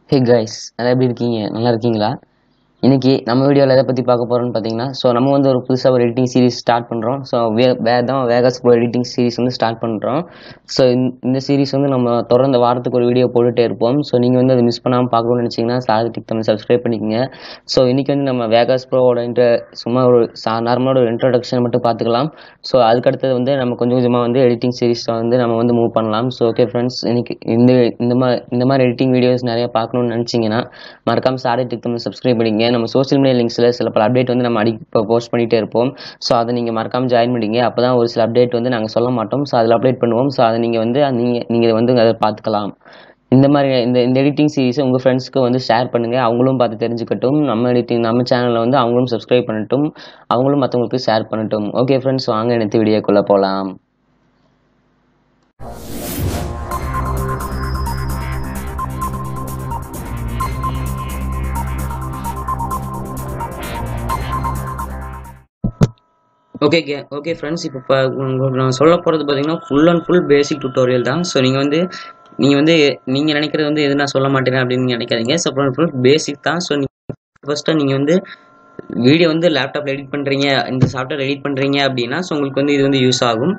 hey guys எல்லாம் எப்படி இருக்கீங்க நல்லா இருக்கீங்களா இன்னைக்கு நம்ம வீடியோவில் எதை பற்றி பார்க்க போகிறோம்னு பார்த்தீங்கன்னா ஸோ நம்ம வந்து ஒரு புதுசாக ஒரு எடிட்டிங் சீரிஸ் ஸ்டார்ட் பண்ணுறோம் ஸோ வே வே தான் வேகாஸ் ப்ரோ எடிட்டிங் சீரிஸ் வந்து ஸ்டார்ட் பண்ணுறோம் ஸோ இந்த சீரிஸ் வந்து நம்ம தொடர்ந்து வாரத்துக்கு ஒரு வீடியோ போட்டுகிட்டே இருப்போம் ஸோ நீங்கள் வந்து அதை மிஸ் பண்ணாமல் பார்க்கணும்னு நினச்சிங்கன்னா சாதி டிக் பண்ணி சப்ஸ்கிரைப் பண்ணிக்கோங்க ஸோ இன்றைக்கி வந்து நம்ம வேகாஸ் ப்ரோவோட இன்ட்ர சும்மா ஒரு சா நார்மலோட ஒரு இன்ட்ரடக்ஷன் மட்டும் பார்த்துக்கலாம் ஸோ அதுக்கடுத்தது வந்து நம்ம கொஞ்சம் கொஞ்சமாக வந்து எடிட்டிங் சீரிஸை வந்து நம்ம வந்து மூவ் பண்ணலாம் ஸோ ஓகே ஃப்ரெண்ட்ஸ் இன்னைக்கு இந்த இந்த மாதிரி இந்த மாதிரி எடிட்டிங் வீடியோஸ் நிறைய பார்க்கணும்னு நினச்சிங்கன்னா மறக்காம சாடி டிக் பண்ணி சப்ஸ்கிரைப் பண்ணிங்க நம்ம சோஷியல் மீடியா லிங்க்ஸில் சில பல அப்டேட் வந்து நம்ம அடி இப்போ போஸ்ட் பண்ணிகிட்டே இருப்போம் ஸோ அதை நீங்கள் மறக்காம ஜாயின் பண்ணிங்க அப்போ தான் ஒரு சில அப்டேட் வந்து நாங்கள் சொல்ல மாட்டோம் ஸோ அதில் அப்டேட் பண்ணுவோம் ஸோ அதை நீங்கள் வந்து நீங்கள் நீங்கள் வந்து அதை பார்த்துக்கலாம் இந்த மாதிரி இந்த இந்த எடிட்டிங் சீரிஸை உங்கள் ஃப்ரெண்ட்ஸ்க்கு வந்து ஷேர் பண்ணுங்கள் அவங்களும் பார்த்து தெரிஞ்சுக்கட்டும் நம்ம எடிட்டிங் நம்ம சேனலில் வந்து அவங்களும் சப்ஸ்கிரைப் பண்ணட்டும் அவங்களும் மற்றவங்களுக்கு ஷேர் பண்ணட்டும் ஓகே ஃப்ரெண்ட்ஸ் வாங்க எடுத்து வீடியோக்குள்ளே போகலாம் ஓகே கே ஓகே ஃப்ரெண்ட்ஸ் இப்போ இப்போ உங்களுக்கு நான் சொல்ல போகிறது பார்த்தீங்கன்னா full and full basic tutorial தான் ஸோ நீங்கள் வந்து நீங்கள் வந்து நீங்கள் நினைக்கிறது வந்து எது நான் சொல்ல மாட்டேன் அப்படின்னு நினைக்காதீங்க ஸோ ஃபுல் ஃபுல் பேசிக் தான் ஸோ நீங்கள் ஃபஸ்ட்டு நீங்கள் வந்து வீடியோ வந்து லேப்டாப்பில் எடிட் பண்ணுறீங்க இந்த சாஃப்ட்வேர் எடிட் பண்ணுறீங்க அப்படின்னா ஸோ உங்களுக்கு வந்து இது வந்து யூஸ் ஆகும்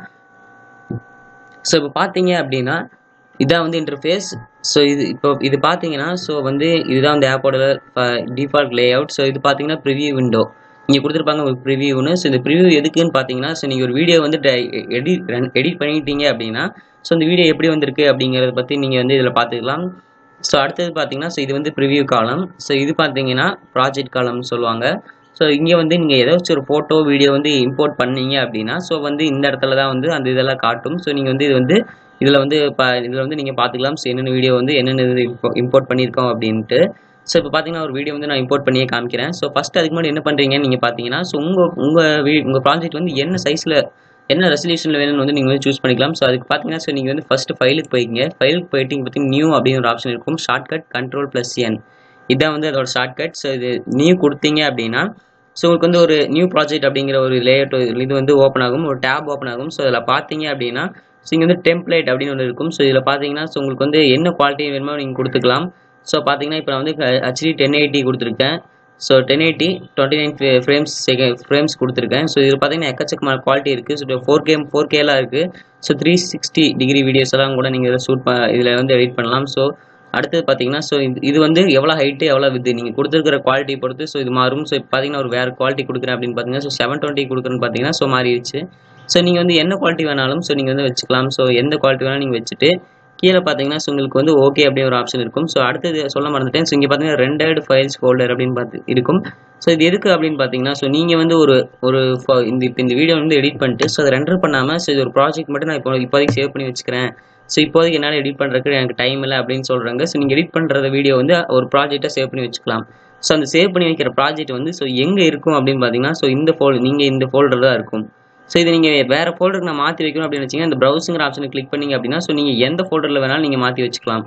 ஸோ இப்போ பார்த்தீங்க அப்படின்னா இதான் வந்து இன்டர்ஃபேஸ் ஸோ இது இப்போ இது பார்த்தீங்கன்னா ஸோ வந்து இதுதான் அந்த ஆப்போட டிஃபால்ட் லே அவுட் ஸோ இது பார்த்தீங்கன்னா ப்ரிவியூ விண்டோ இங்கே கொடுத்துருப்பாங்க ஒரு ப்ரிவியூன்னு ஸோ இந்த ப்ரிவியூ எதுக்குன்னு பார்த்தீங்கன்னா ஸோ நீங்கள் ஒரு வீடியோ வந்து எடிட் எடிட் பண்ணிட்டீங்க அப்படின்னா ஸோ இந்த வீடியோ எப்படி வந்திருக்கு அப்படிங்கிறத பற்றி நீங்கள் வந்து இதில் பார்த்துக்கலாம் ஸோ அடுத்தது பார்த்தீங்கன்னா ஸோ இது வந்து ப்ரிவியூ காலம் ஸோ இது பார்த்தீங்கன்னா ப்ராஜெக்ட் காலம்னு சொல்லுவாங்க ஸோ இங்கே வந்து நீங்கள் ஏதாச்சும் ஒரு ஃபோட்டோ வீடியோ வந்து இம்போர்ட் பண்ணீங்க அப்படின்னா ஸோ வந்து இந்த இடத்துல தான் வந்து அந்த இதெல்லாம் காட்டும் ஸோ நீங்கள் வந்து இது வந்து இதில் வந்து இப்போ இதில் வந்து நீங்கள் பார்த்துக்கலாம் ஸோ என்னென்ன வீடியோ வந்து என்னென்ன இது இம்போர்ட் பண்ணியிருக்கோம் அப்படின்ட்டு ஸோ இப்போ பார்த்தீங்கன்னா ஒரு வீடியோ வந்து நான் இம்போர்ட் பண்ணியே காமிக்கிறேன் ஸோ ஃபஸ்ட் அதுக்கு முன்னாடி என்ன பண்ணுறீங்கன்னு நீங்கள் பார்த்தீங்கன்னா ஸோ உங்கள் உங்கள் வீ உங்கள் ப்ராஜெக்ட் வந்து என்ன சைஸில் என்ன ரெசல்யூஷனில் வேணும்னு வந்து நீங்கள் வந்து சூஸ் பண்ணிக்கலாம் ஸோ அதுக்கு பார்த்தீங்கன்னா ஸோ நீங்கள் வந்து ஃபஸ்ட்டு ஃபைலுக்கு போய்க்கிங்க ஃபைலுக்கு போயிட்டு இங்கே பார்த்தீங்கன்னா நியூ அப்படின்னு ஒரு ஆப்ஷன் இருக்கும் ஷார்ட்கட் கண்ட்ரோல் ப்ளஸ் என் இதான் வந்து அதோட ஷார்ட்கட் ஸோ இது நியூ கொடுத்தீங்க அப்படின்னா ஸோ உங்களுக்கு வந்து ஒரு நியூ ப்ராஜெக்ட் அப்படிங்கிற ஒரு லேஅவுட் இது வந்து ஓப்பன் ஆகும் ஒரு டேப் ஓப்பன் ஆகும் ஸோ அதில் பார்த்தீங்க அப்படின்னா ஸோ இங்கே வந்து டெம்ப்ளேட் அப்படின்னு ஒன்று இருக்கும் ஸோ இதில் பார்த்தீங்கன்னா ஸோ உங்களுக்கு வந்து என்ன குவாலிட்டி வேணுமோ நீங்கள் கொடுத்துக்கலாம் ஸோ பார்த்தீங்கன்னா இப்போ நான் வந்து ஹெச்டி டென் எயிட்டி கொடுத்துருக்கேன் so ten eighty twenty nine frames second frames கொடுத்துருக்கேன் ஸோ இதில் பார்த்தீங்கன்னா எக்கச்சக்கமான குவாலிட்டி இருக்குது ஸோ ஃபோர் கே ஃபோர் கேலாம் இருக்குது so three sixty degree videos எல்லாம் கூட நீங்கள் இதில் ஷூட் ப இதில் வந்து எடிட் பண்ணலாம் ஸோ அடுத்தது பார்த்தீங்கன்னா ஸோ இது வந்து எவ்வளோ ஹைட்டு எவ்வளோ வித்து நீங்கள் கொடுத்துருக்கிற குவாலிட்டி பொறுத்து ஸோ இது மாறும் ஸோ இப்போ பார்த்தீங்கன்னா ஒரு வேறு குவாலிட்டி கொடுக்குறேன் அப்படின்னு பார்த்தீங்கன்னா ஸோ செவன் டுவெண்ட்டி கொடுக்குறேன்னு பார்த்தீங்கன்னா ஸோ மாறிடுச்சு ஸோ நீங்கள் வந்து என்ன குவாலிட்டி வேணாலும் ஸோ நீங்கள் வந்து வச்சுக்கலாம் ஸோ எந்த குவாலிட்டி வேணாலும் நீங்கள் வச்சுட்டு கீழே பார்த்தீங்கன்னா ஸோ உங்களுக்கு வந்து ஓகே அப்படின்னு ஒரு ஆப்ஷன் இருக்கும் ஸோ அடுத்தது சொல்ல மறந்துட்டேன் ஸோ இங்கே பார்த்தீங்கன்னா ரெண்டாயிரம் ஃபைல்ஸ் ஃபோல்டர் அப்படின்னு பார்த்து இருக்கும் ஸோ இது எதுக்கு அப்படின்னு பார்த்தீங்கன்னா ஸோ நீங்கள் வந்து ஒரு ஒரு இந்த இப்போ இந்த வீடியோ வந்து எடிட் பண்ணிட்டு ஸோ அதை ரெண்டர் பண்ணாமல் ஸோ இது ஒரு ப்ராஜெக்ட் மட்டும் நான் இப்போ இப்போதைக்கு சேவ் பண்ணி வச்சுக்கிறேன் ஸோ இப்போதைக்கு என்னால் எடிட் பண்ணுறதுக்கு எனக்கு டைம் இல்லை அப்படின்னு சொல்கிறாங்க ஸோ நீங்கள் எடிட் பண்ணுற வீடியோ வந்து ஒரு ப்ராஜெக்டாக சேவ் பண்ணி வச்சுக்கலாம் ஸோ அந்த சேவ் பண்ணி வைக்கிற ப்ராஜெக்ட் வந்து ஸோ எங்கே இருக்கும் அப்படின்னு பார்த்தீங்கன்னா ஸோ இந்த ஃபோல் நீங்கள் இந்த ஃபோல்டர் தான் இருக்கும் ஸோ இதை நீங்கள் வேறு ஃபோல்டருக்கு நான் மாற்றி வைக்கணும் அப்படின்னு வச்சிங்கன்னா இந்த ப்ரௌசிங்கிற ஆப்ஷனை கிளிக் பண்ணிங்க அப்படின்னா ஸோ நீங்கள் எந்த ஃபோல்டரில் வேணாலும் நீங்கள் மாற்றி வச்சுக்கலாம்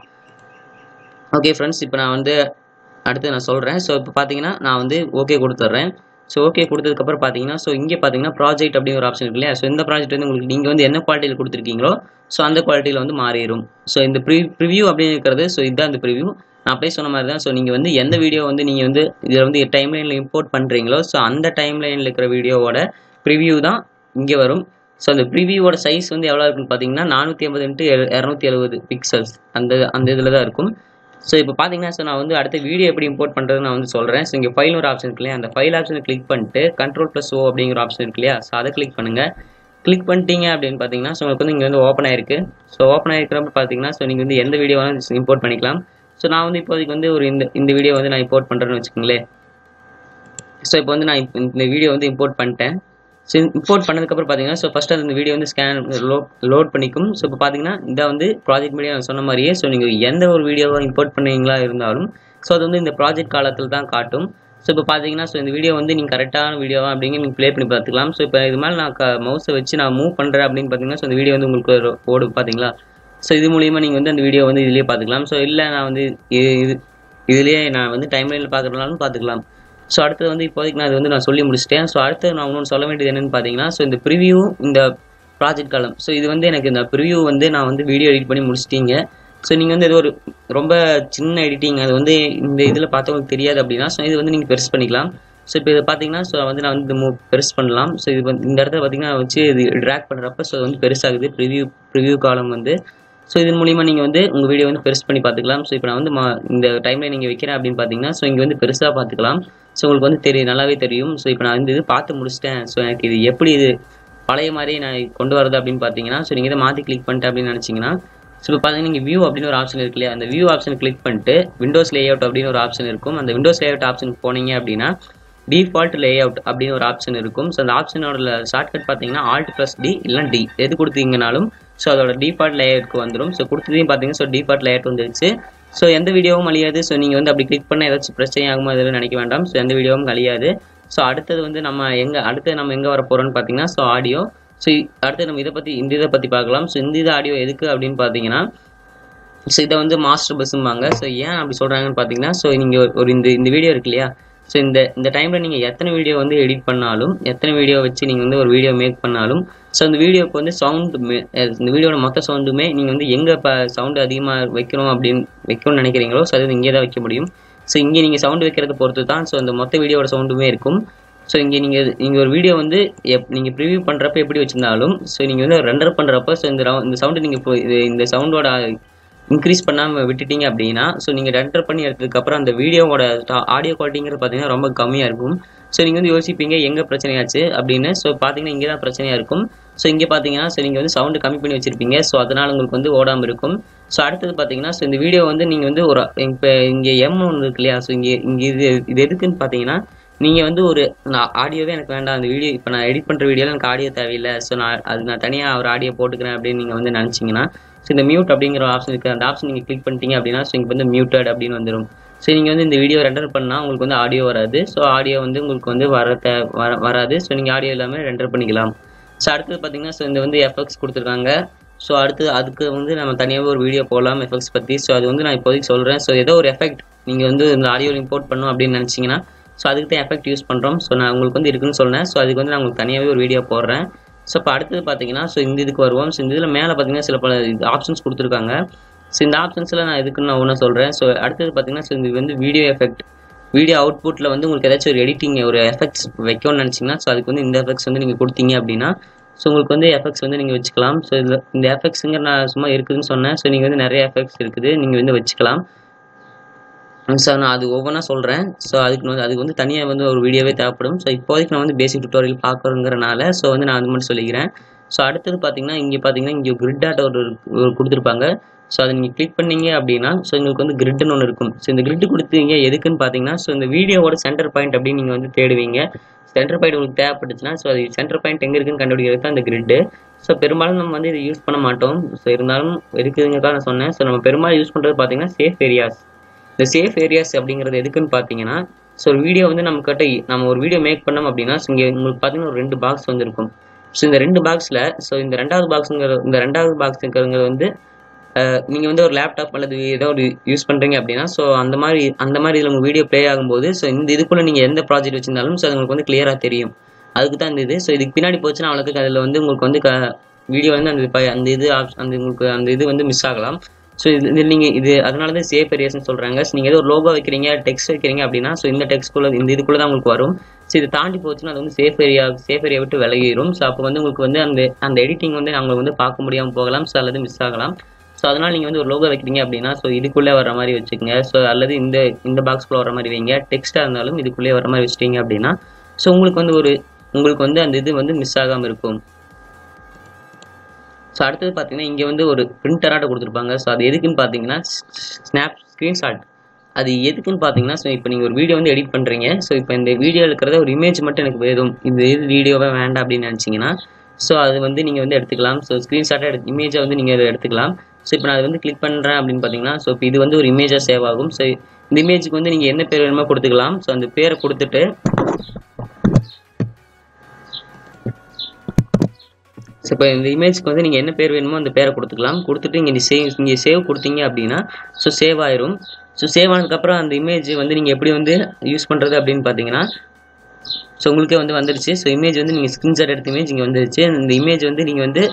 ஓகே ஃப்ரெண்ட்ஸ் இப்போ நான் வந்து அடுத்து நான் சொல்கிறேன் ஸோ இப்போ பார்த்தீங்கன்னா நான் வந்து ஓகே கொடுத்துட்றேன் ஸோ ஓகே கொடுத்ததுக்கப்புறம் பார்த்தீங்கன்னா ஸோ இங்கே பார்த்தீங்கன்னா ப்ராஜெக்ட் அப்படிங்கிற ஒரு ஆப்ஷன் இருக்கு இல்லையா ஸோ இந்த ப்ராஜெக்ட் வந்து உங்களுக்கு நீங்கள் வந்து என்ன குவாலிட்டியில் கொடுத்துருக்கீங்களோ ஸோ அந்த குவாலிட்டியில் வந்து மாறிடும் ஸோ இந்த ப்ரி ப்ரிவியூ அப்படின்னு இருக்கிறது ஸோ இதுதான் இந்த ப்ரிவியூ நான் அப்படியே சொன்ன மாதிரி தான் ஸோ நீங்கள் வந்து எந்த வீடியோ வந்து நீங்கள் வந்து இதில் வந்து டைம் லைனில் இம்போர்ட் பண்ணுறீங்களோ ஸோ அந்த டைம் லைனில் இருக்கிற வீடியோவோட ப்ரிவியூ தான் இங்கே வரும் ஸோ அந்த ப்ரிவியூவோட சைஸ் வந்து எவ்வளோ இருக்குன்னு பார்த்தீங்கன்னா நானூற்றி ஐம்பது இன்ட்டு இரநூத்தி எழுபது பிக்சல்ஸ் அந்த அந்த இதில் தான் இருக்கும் ஸோ இப்போ பார்த்தீங்கன்னா ஸோ நான் வந்து அடுத்த வீடியோ எப்படி இம்போர்ட் பண்ணுறது நான் வந்து சொல்கிறேன் ஸோ இங்கே ஃபைல் ஒரு ஆப்ஷன் இருக்கு இல்லையா அந்த ஃபைல் ஆப்ஷனை கிளிக் பண்ணிட்டு கண்ட்ரோல் ப்ளஸ் ஓ அப்படிங்கிற ஆப்ஷன் இருக்கு இல்லையா ஸோ அதை கிளிக் பண்ணுங்கள் கிளிக் பண்ணிட்டீங்க அப்படின்னு பார்த்தீங்கன்னா ஸோ உங்களுக்கு வந்து இங்கே வந்து ஓப்பன் ஆயிருக்கு ஸோ ஓப்பன் ஆகிருக்கிறப்ப பார்த்தீங்கன்னா ஸோ நீங்கள் வந்து எந்த வீடியோ வேணாலும் இம்போர்ட் பண்ணிக்கலாம் ஸோ நான் வந்து இப்போதைக்கு வந்து ஒரு இந்த இந்த வீடியோ வந்து நான் இம்போர்ட் பண்ணுறேன்னு வச்சுக்கோங்களேன் ஸோ இப்போ வந்து நான் இந்த வீடியோ வந்து இம்போர்ட் பண்ணிட்டேன் ஸோ இம்போர்ட் பண்ணதுக்கப்புறம் பார்த்தீங்கன்னா ஸோ ஃபஸ்ட்டு அந்த வீடியோ வந்து ஸ்கேன் லோ லோட் பண்ணிக்கும் ஸோ இப்போ பார்த்தீங்கன்னா இந்த வந்து ப்ராஜெக்ட் மீடியா நான் சொன்ன மாதிரியே ஸோ நீங்கள் எந்த ஒரு வீடியோவை இம்போர்ட் பண்ணீங்களா இருந்தாலும் ஸோ அது வந்து இந்த ப்ராஜெக்ட் காலத்தில் தான் காட்டும் ஸோ இப்போ பார்த்தீங்கன்னா ஸோ இந்த வீடியோ வந்து நீங்கள் கரெக்டான வீடியோவா அப்படிங்க நீங்கள் ப்ளே பண்ணி பார்த்துக்கலாம் ஸோ இப்போ இது மாதிரி நான் க மவுஸை வச்சு நான் மூவ் பண்ணுறேன் அப்படின்னு பார்த்தீங்கன்னா ஸோ இந்த வீடியோ வந்து உங்களுக்கு ஓடு பார்த்தீங்களா ஸோ இது மூலியமாக நீங்கள் வந்து அந்த வீடியோ வந்து இதுலேயே பார்த்துக்கலாம் ஸோ இல்லை நான் வந்து இது இதுலேயே நான் வந்து டைம் லைனில் பார்க்குறதுனாலும் பார்த்துக்கலாம் ஸோ அடுத்தது வந்து இப்போதைக்கு நான் அது வந்து நான் சொல்லி முடிச்சிட்டேன் ஸோ அடுத்து நான் இன்னொன்று சொல்ல வேண்டியது என்னென்னு பார்த்தீங்கன்னா ஸோ இந்த ப்ரிவியூ இந்த ப்ராஜெக்ட் காலம் ஸோ இது வந்து எனக்கு இந்த ப்ரிவியூ வந்து நான் வந்து வீடியோ எடிட் பண்ணி முடிச்சிட்டீங்க ஸோ நீங்கள் வந்து இது ஒரு ரொம்ப சின்ன எடிட்டிங் அது வந்து இந்த இதில் பார்த்தவங்களுக்கு தெரியாது அப்படின்னா ஸோ இது வந்து நீங்கள் பெருசு பண்ணிக்கலாம் ஸோ இப்போ இதை பார்த்தீங்கன்னா ஸோ வந்து நான் வந்து மூ பெருசு பண்ணலாம் ஸோ இது வந்து இந்த இடத்துல பார்த்தீங்கன்னா வச்சு இது ட்ராக் பண்ணுறப்ப ஸோ வந்து பெருசாகுது ப்ரிவியூ ப்ரிவியூ காலம் வந்து ஸோ இதன் மூலிமா நீங்கள் வந்து உங்கள் வீடியோ வந்து பெருசு பண்ணி பார்த்துக்கலாம் ஸோ இப்போ நான் வந்து மா இந்த டைமில் நீங்கள் வைக்கிறேன் அப்படின்னு பார்த்தீங்கன்னா ஸோ இங்கே வந்து பெருசாக பார்த்துக்கலாம் ஸோ உங்களுக்கு வந்து தெரியும் நல்லாவே தெரியும் ஸோ இப்போ நான் வந்து இது பார்த்து முடிச்சிட்டேன் ஸோ எனக்கு இது எப்படி இது பழைய மாதிரி நான் கொண்டு வரது அப்படின்னு பார்த்தீங்கன்னா ஸோ நீங்கள் இதை மாற்றி கிளிக் பண்ணிட்டு அப்படின்னு நினச்சிங்கன்னா ஸோ இப்போ பார்த்தீங்கன்னா நீங்கள் வியூ அப்படின்னு ஒரு ஆப்ஷன் இருக்கு இல்லையா அந்த வியூ ஆப்ஷன் கிளிக் பண்ணிட்டு விண்டோஸ் லேஅவுட் அப்படின்னு ஒரு ஆப்ஷன் இருக்கும் அந்த விண்டோஸ் லேஅவுட் ஆப்ஷனுக்கு போனீங்க அப்படின்னா டிஃபால்ட் லேஅவுட் அப்படின்னு ஒரு ஆப்ஷன் இருக்கும் ஸோ அந்த ஆப்ஷனோட ஷார்ட்கட் பார்த்தீங்கன்னா ஆல்ட் ப்ளஸ் டி இல்லைனா டி எது கொடுத்தீங்கனாலும் ஸோ அதோட டிஃபால்ட் லேஅவுட்க்கு வந்துடும் ஸோ கொடுத்ததையும் பார்த்தீங்கன்னா ஸோ டிஃபால்ட் லேஅவுட் வந்துருச்சு ஸோ எந்த வீடியோவும் அழியாது ஸோ நீங்கள் வந்து அப்படி கிளிக் பண்ண ஏதாச்சும் பிரச்சனை ஆகுமோ அதில் நினைக்க வேண்டாம் ஸோ எந்த வீடியோவும் அழியாது ஸோ அடுத்தது வந்து நம்ம எங்கே அடுத்தது நம்ம எங்கே வர போகிறோம்னு பார்த்தீங்கன்னா ஸோ ஆடியோ ஸோ அடுத்து நம்ம இதை பற்றி இந்த இதை பற்றி பார்க்கலாம் ஸோ இந்த இது ஆடியோ எதுக்கு அப்படின்னு பார்த்தீங்கன்னா ஸோ இதை வந்து மாஸ்டர் பஸ்ஸும்பாங்க ஸோ ஏன் அப்படி சொல்கிறாங்கன்னு பார்த்தீங்கன்னா ஸோ நீங்கள் ஒரு இந்த இந்த வீடியோ இருக்கு இல்லையா ஸோ இந்த இந்த டைமில் நீங்கள் எத்தனை வீடியோ வந்து எடிட் பண்ணாலும் எத்தனை வீடியோ வச்சு நீங்கள் வந்து ஒரு வீடியோ மேக் பண்ணாலும் ஸோ அந்த வீடியோக்கு வந்து சவுண்டு இந்த வீடியோட மொத்த சவுண்டுமே நீங்கள் வந்து எங்கே இப்போ சவுண்டு அதிகமாக வைக்கணும் அப்படின்னு வைக்கணும்னு நினைக்கிறீங்களோ ஸோ அது இங்கே தான் வைக்க முடியும் ஸோ இங்கே நீங்கள் சவுண்டு வைக்கிறத பொறுத்து தான் ஸோ அந்த மொத்த வீடியோட சவுண்டுமே இருக்கும் ஸோ இங்கே நீங்கள் நீங்கள் ஒரு வீடியோ வந்து எப் நீங்கள் ப்ரிவியூ பண்ணுறப்ப எப்படி வச்சிருந்தாலும் ஸோ நீங்கள் வந்து ரெண்டர் பண்ணுறப்ப ஸோ இந்த ரவு- இந்த சவுண்டு நீங்கள் இப்போ இது இந்த சவுண்டோட இன்க்ரீஸ் பண்ணாமல் விட்டுட்டீங்க அப்படின்னா ஸோ நீங்கள் ரெண்டர் பண்ணி எடுத்ததுக்கப்புறம் அந்த வீடியோவோட ஆடியோ குவாலிட்டிங்கிறது பார்த்தீங்கன்னா ரொம்ப கம்மியாக இருக்கும் ஸோ நீங்கள் வந்து யோசிப்பீங்க எங்கே பிரச்சனையாச்சு அப்படின்னு ஸோ பார்த்தீங்கன்னா இங்கே தான் பிரச்சனையாக இருக்கும் ஸோ இங்கே பார்த்தீங்கன்னா ஸோ நீங்கள் வந்து சவுண்டு கம்மி பண்ணி வச்சிருப்பீங்க ஸோ அதனால் உங்களுக்கு வந்து ஓடாமல் இருக்கும் ஸோ அடுத்தது பார்த்தீங்கன்னா ஸோ இந்த வீடியோ வந்து நீங்கள் வந்து ஒரு இப்போ இங்கே எம் ஒன்று இருக்கு இல்லையா ஸோ இங்கே இங்கே இது இது எதுக்குன்னு பார்த்தீங்கன்னா நீங்கள் வந்து ஒரு நான் ஆடியோவே எனக்கு வேண்டாம் அந்த வீடியோ இப்போ நான் எடிட் பண்ணுற வீடியோவில் எனக்கு ஆடியோ தேவையில்லை ஸோ நான் அது நான் தனியாக ஒரு ஆடியோ போட்டுக்கிறேன் அப்படின்னு நீங்கள் வந்து நினச்சிங்கன்னா ஸோ இந்த மியூட் அப்படிங்கிற ஆப்ஷன் இருக்குது அந்த ஆப்ஷன் நீங்கள் கிளிக் பண்ணிட்டீங்க அப்படின்னா ஸோ இங்கே வந்து மியூட்டட் அப்படின்னு வந்துடும் ஸோ நீங்கள் வந்து இந்த வீடியோ ரெண்டர் பண்ணால் உங்களுக்கு வந்து ஆடியோ வராது ஸோ ஆடியோ வந்து உங்களுக்கு வந்து வர தே வர வராது ஸோ நீங்கள் ஆடியோ இல்லாமல் ரெண்டர் பண்ணிக்கலாம் ஸோ அடுத்தது பார்த்தீங்கன்னா ஸோ இந்த வந்து எஃப்எக்ஸ் கொடுத்துருக்காங்க ஸோ அடுத்து அதுக்கு வந்து நம்ம தனியாகவே ஒரு வீடியோ போடலாம் எஃபெக்ட்ஸ் பற்றி ஸோ அது வந்து நான் இப்போதைக்கு சொல்கிறேன் ஸோ ஏதோ ஒரு எஃபெக்ட் நீங்கள் வந்து இந்த ஆடியோ இம்போர்ட் பண்ணணும் அப்படின்னு நினச்சிங்கன்னா ஸோ அதுக்கு தான் எஃபெக்ட் யூஸ் பண்ணுறோம் ஸோ நான் உங்களுக்கு வந்து இருக்குன்னு சொன்னேன் ஸோ அதுக்கு வந்து நான் உங்களுக்கு தனியாகவே ஒரு வீடியோ போடுறேன் ஸோ இப்போ அடுத்தது பார்த்தீங்கன்னா ஸோ இந்த இதுக்கு வருவோம் ஸோ இந்த இதில் மேலே பார்த்தீங்கன்னா சில பல ஆப்ஷன்ஸ் கொடுத்துருக்காங்க ஸோ இந்த ஆப்ஷன்ஸில் நான் இதுக்குன்னு நான் ஒன்று சொல்கிறேன் ஸோ அடுத்தது பார்த்தீங்கன்னா ஸோ இது வந்து வீடியோ எஃபெக்ட் வீடியோ அவுட்புட்டில் வந்து உங்களுக்கு ஏதாச்சும் ஒரு எடிட்டிங் ஒரு எஃபெக்ட்ஸ் வைக்கணும்னு நினச்சிங்கன்னா ஸோ அதுக்கு வந்து இந்த எஃபெக்ட்ஸ் வந்து நீங்கள் கொடுத்தீங்க அப்படின்னா ஸோ உங்களுக்கு வந்து எஃபெக்ட்ஸ் வந்து நீங்கள் வச்சுக்கலாம் ஸோ இதில் இந்த எஃபெக்ட்ஸுங்கிற நான் சும்மா இருக்குதுன்னு சொன்னேன் ஸோ நீங்கள் வந்து நிறைய எஃபெக்ட்ஸ் இருக்குது நீங்கள் வந்து வச்சுக்கலாம் ஸோ நான் அது ஒவ்வொன்றா சொல்கிறேன் ஸோ அதுக்கு வந்து அதுக்கு வந்து தனியாக வந்து ஒரு வீடியோவே தேவைப்படும் ஸோ இப்போதைக்கு நான் வந்து பேசிக் டுட்டோரியல் பார்க்குறேங்கிறனால ஸோ வந்து நான் அது மட்டும் சொல்லிக்கிறேன் ஸோ அடுத்தது பார்த்தீங்கன்னா இங்கே பார்த்தீங்கன்னா இங்கே கிரிட் ஆட் ஒரு ஒரு கொடுத்துருப்பாங்க ஸோ அதை நீங்கள் கிளிக் பண்ணீங்க அப்படின்னா ஸோ உங்களுக்கு வந்து கிரிட்னு ஒன்று இருக்கும் ஸோ இந்த கிரிட் கொடுத்தீங்க எதுக்குன்னு பார்த்தீங்கன்னா ஸோ இந்த வீடியோவோட சென்டர் பாயிண்ட் அப்படின்னு நீங்கள் வந்து தேடுவீங்க சென்டர் பாயிண்ட் உங்களுக்கு தேவைப்பட்டுச்சுன்னா ஸோ அது சென்டர் பாயிண்ட் எங்கே இருக்குன்னு கண்டுபிடிக்கிறது தான் இந்த கிரிட்டு ஸோ பெரும்பாலும் நம்ம வந்து இதை யூஸ் பண்ண மாட்டோம் ஸோ இருந்தாலும் இருக்குதுங்கக்கா நான் சொன்னேன் ஸோ நம்ம பெரும்பாலும் யூஸ் பண்ணுறது பார்த்தீங்கன்னா சேஃப் ஏரியாஸ் இந்த சேஃப் ஏரியாஸ் அப்படிங்கிறது எதுக்குன்னு பார்த்தீங்கன்னா ஸோ ஒரு வீடியோ வந்து நம்ம கிட்ட நம்ம ஒரு வீடியோ மேக் பண்ணோம் அப்படின்னா ஸோ இங்கே உங்களுக்கு பார்த்தீங்கன்னா ஒரு ரெண்டு பாக்ஸ் வந்துருக்கும் ஸோ இந்த ரெண்டு பாக்ஸில் ஸோ இந்த ரெண்டாவது பாக்ஸுங்கிற இந்த ரெண்டாவது பாக்ஸுங்கிறது வந்து நீங்கள் வந்து ஒரு லேப்டாப் அல்லது ஏதோ ஒரு யூஸ் பண்ணுறீங்க அப்படின்னா ஸோ அந்த மாதிரி அந்த மாதிரி இதில் உங்கள் வீடியோ ப்ளே ஆகும்போது ஸோ இந்த இதுக்குள்ளே நீங்கள் எந்த ப்ராஜெக்ட் வச்சிருந்தாலும் ஸோ அது உங்களுக்கு வந்து கிளியராக தெரியும் அதுக்கு தான் இந்த இது ஸோ இதுக்கு பின்னாடி போச்சுன்னா அவ்வளோக்கு அதில் வந்து உங்களுக்கு வந்து க வீடியோ வந்து அந்த ப- அந்த இது ஆப் அந்த உங்களுக்கு அந்த இது வந்து மிஸ் ஆகலாம் ஸோ இது இது நீங்கள் இது அதனால தான் சேஃப் ஏரியாஸ்னு சொல்கிறாங்க ஸோ நீங்கள் ஏதோ ஒரு லோகோ வைக்கிறீங்க டெக்ஸ்ட் வைக்கிறீங்க அப்படின்னா ஸோ இந்த டெக்ஸ்ட்குள்ளே இந்த இதுக்குள்ளே தான் உங்களுக்கு வரும் ஸோ இது தாண்டி போச்சுன்னா அது வந்து சேஃப் ஏரியா சேஃப் ஏரியா விட்டு விலகிடும் ஸோ அப்போ வந்து உங்களுக்கு வந்து அந்த அந்த எடிட்டிங் வந்து நாங்கள் வந்து பார்க்க முடியாமல் போகலாம் ஸோ அல்லது மிஸ் ஆகலாம் ஸோ அதனால் நீங்கள் வந்து ஒரு லோகோ வைக்கிறீங்க அப்படின்னா ஸோ இதுக்குள்ளே வர மாதிரி வச்சுக்கோங்க ஸோ அல்லது இந்த இந்த பாக்ஸ்குள்ளே வர மாதிரி வைங்க டெக்ஸ்ட்டாக இருந்தாலும் இதுக்குள்ளே வர மாதிரி வச்சிட்டீங்க அப்படின்னா ஸோ உங்களுக்கு வந்து ஒரு உங்களுக்கு வந்து அந்த இது வந்து மிஸ் ஆகாமல் இருக்கும் ஸோ அடுத்தது பார்த்தீங்கன்னா இங்கே வந்து ஒரு பிரிண்டராட்ட கொடுத்துருப்பாங்க ஸோ அது எதுக்குன்னு பார்த்தீங்கன்னா ஸ்னாப் ஸ்க்ரீன்ஷாட் அது எதுக்குன்னு பார்த்தீங்கன்னா ஸோ இப்போ நீங்கள் ஒரு வீடியோ வந்து எடிட் பண்ணுறீங்க ஸோ இப்போ இந்த வீடியோ இருக்கிறத ஒரு இமேஜ் மட்டும் எனக்கு வேணும் இந்த இது வீடியோவே வேண்டாம் அப்படின்னு நினச்சிங்கன்னா ஸோ அது வந்து நீங்கள் வந்து எடுத்துக்கலாம் ஸோ ஸ்க்ரீன்ஷாட்டாக எடுத்து இமேஜை வந்து நீங்கள் அதை எடுத்துக்கலாம் ஸோ இப்போ நான் அதை வந்து கிளிக் பண்ணுறேன் அப்படின்னு பார்த்தீங்கன்னா ஸோ இப்போ இது வந்து ஒரு இமேஜாக சேவ் ஆகும் ஸோ இந்த இமேஜுக்கு வந்து நீங்கள் என்ன பேர் வேணுமோ கொடுத்துக்கலாம் ஸோ அந்த பேரை கொடுத்துட்டு ஸோ இப்போ இந்த இமேஜ்க்கு வந்து நீங்கள் என்ன பேர் வேணுமோ அந்த பேரை கொடுத்துக்கலாம் கொடுத்துட்டு இங்கே சேவ் இங்கே சேவ் கொடுத்தீங்க அப்படின்னா ஸோ சேவ் ஆயிரும் ஸோ சேவ் ஆனதுக்கப்புறம் அந்த இமேஜ் வந்து நீங்கள் எப்படி வந்து யூஸ் பண்ணுறது அப்படின்னு பார்த்தீங்கன்னா ஸோ உங்களுக்கே வந்து வந்துருச்சு ஸோ இமேஜ் வந்து நீங்கள் ஸ்க்ரீன்ஷாட் எடுத்த இமேஜ் இங்கே வந்துருச்சு இந்த இமேஜ் வந்து நீங்கள் வந்து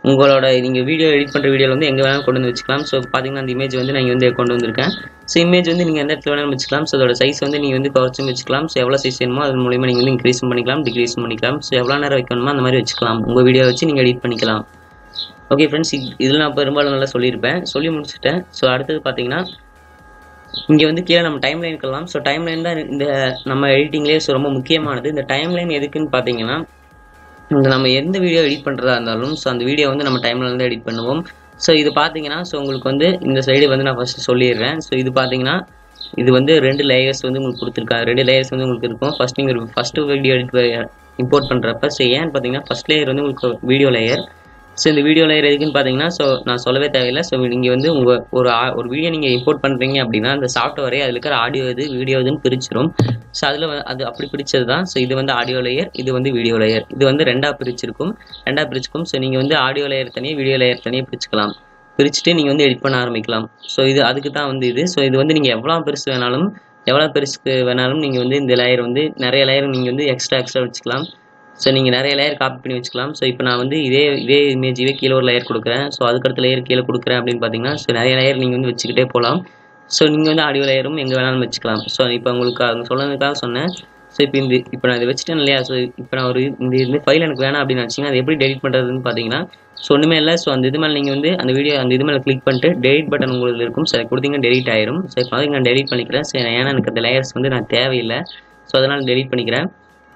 உங்களோட நீங்கள் வீடியோ எடிட் பண்ணுற வீடியோவில் வந்து எங்கே வேணாலும் கொண்டு வந்து வச்சுக்கலாம் ஸோ பார்த்தீங்கன்னா அந்த இமேஜ் வந்து நான் வந்து கொண்டு வந்திருக்கேன் ஸோ இமேஜ் வந்து நீங்கள் எந்த இடத்துல வேணாலும் வச்சுக்கலாம் ஸோ அதோட சைஸ் வந்து நீங்கள் வந்து குறைச்சும் வச்சுக்கலாம் ஸோ எவ்வளோ சைஸ் வேணுமோ அது மூலியமாக நீங்கள் வந்து இன்க்ரீஸும் பண்ணிக்கலாம் டிக்ரீஸும் பண்ணிக்கலாம் ஸோ எவ்வளோ நேரம் வைக்கணுமோ அந்த மாதிரி வச்சுக்கலாம் உங்கள் வீடியோ வச்சு நீங்கள் எடிட் பண்ணிக்கலாம் ஓகே ஃப்ரெண்ட்ஸ் இதில் நான் பெரும்பாலும் நல்லா சொல்லியிருப்பேன் சொல்லி முடிச்சுட்டேன் ஸோ அடுத்தது பார்த்தீங்கன்னா இங்கே வந்து கீழே நம்ம டைம் லைன் இருக்கலாம் ஸோ டைம் லைன் தான் இந்த நம்ம எடிட்டிங்லேயே ஸோ ரொம்ப முக்கியமானது இந்த டைம் லைன் எதுக்குன்னு பார்த்தீங்கன்னா இந்த நம்ம எந்த வீடியோ எடிட் பண்ணுறதா இருந்தாலும் ஸோ அந்த வீடியோ வந்து நம்ம டைம்ல இருந்து எடிட் பண்ணுவோம் ஸோ இது பார்த்தீங்கன்னா ஸோ உங்களுக்கு வந்து இந்த சைடு வந்து நான் ஃபஸ்ட்டு சொல்லிடுறேன் ஸோ இது பார்த்தீங்கன்னா இது வந்து ரெண்டு லேயர்ஸ் வந்து உங்களுக்கு கொடுத்துருக்காங்க ரெண்டு லேயர்ஸ் வந்து உங்களுக்கு இருக்கும் ஃபஸ்ட் நீங்கள் ஃபஸ்ட்டு வீடியோ எடிட் இம்போர்ட் பண்ணுறப்ப ஸோ ஏன்னு பார்த்தீங்கன்னா ஃபஸ்ட் லேயர் வந்து உங்களுக்கு வீடியோ லேயர் ஸோ இந்த வீடியோ லேயர் எதுக்குன்னு பார்த்தீங்கன்னா ஸோ நான் சொல்லவே தேவையில்லை ஸோ நீங்கள் வந்து உங்கள் ஒரு ஆ- ஒரு வீடியோ நீங்கள் இம்போர்ட் பண்ணுறீங்க அப்படின்னா அந்த சாஃப்ட்வேரே அதில் இருக்கிற ஆடியோ இது வீடியோ இதுன்னு பிரிச்சிரும் ஸோ அதில் அது அப்படி பிரிச்சது தான் ஸோ இது வந்து ஆடியோ லேயர் இது வந்து வீடியோ லேயர் இது வந்து ரெண்டாக பிரிச்சிருக்கும் ரெண்டாக பிரிச்சுக்கும் ஸோ நீங்கள் வந்து ஆடியோ லேயர் தனியாக வீடியோ லேயர் தனியாக பிரிச்சுக்கலாம் பிரிச்சுட்டு நீங்கள் வந்து எடிட் பண்ண ஆரம்பிக்கலாம் ஸோ இது அதுக்கு தான் வந்து இது ஸோ இது வந்து நீங்கள் எவ்வளோ பெருசு வேணாலும் எவ்வளோ பெருசுக்கு வேணாலும் நீங்கள் வந்து இந்த லேயர் வந்து நிறைய லேயர் நீங்கள் வந்து எக்ஸ்ட்ரா எக்ஸ்ட்ரா வச்சுக்கலாம் ஸோ நீங்கள் நிறைய லேயர் காப்பி பண்ணி வச்சுக்கலாம் ஸோ இப்போ நான் வந்து இதே இதே இமேஜ் இதே கீழே ஒரு லேயர் கொடுக்குறேன் ஸோ அதுக்கடுத்த லேயர் கீழே கொடுக்குறேன் அப்படின்னு பார்த்தீங்கன்னா ஸோ நிறைய லேயர் நீங்கள் வந்து வச்சுக்கிட்டே போகலாம் ஸோ நீங்கள் வந்து ஆடியோ லேயரும் எங்கே வேணாலும் வச்சுக்கலாம் ஸோ இப்போ உங்களுக்கு அவங்க சொன்னதுக்காக சொன்னேன் ஸோ இப்போ இந்த இப்போ நான் இதை வச்சுட்டேன் இல்லையா ஸோ இப்போ நான் ஒரு இந்த இந்த ஃபைல் எனக்கு வேணாம் அப்படின்னு நினச்சிங்கன்னா அது எப்படி டெலிட் பண்ணுறதுன்னு பார்த்தீங்கன்னா ஸோ ஒன்றுமே இல்லை ஸோ அந்த இது மேலே நீங்கள் வந்து அந்த வீடியோ அந்த இது மேலே கிளிக் பண்ணிட்டு டெலிட் பட்டன் உங்களுக்கு இருக்கும் ஸோ அதை கொடுத்தீங்கன்னா டெலிட் ஆயிரும் ஸோ இப்போ அதுக்கு நான் டெலிட் பண்ணிக்கிறேன் ஸோ ஏன்னா எனக்கு அந்த லேயர்ஸ் வந்து நான் தேவையில்லை ஸோ அதனால் டெலிட் பண்ணிக்கிறேன்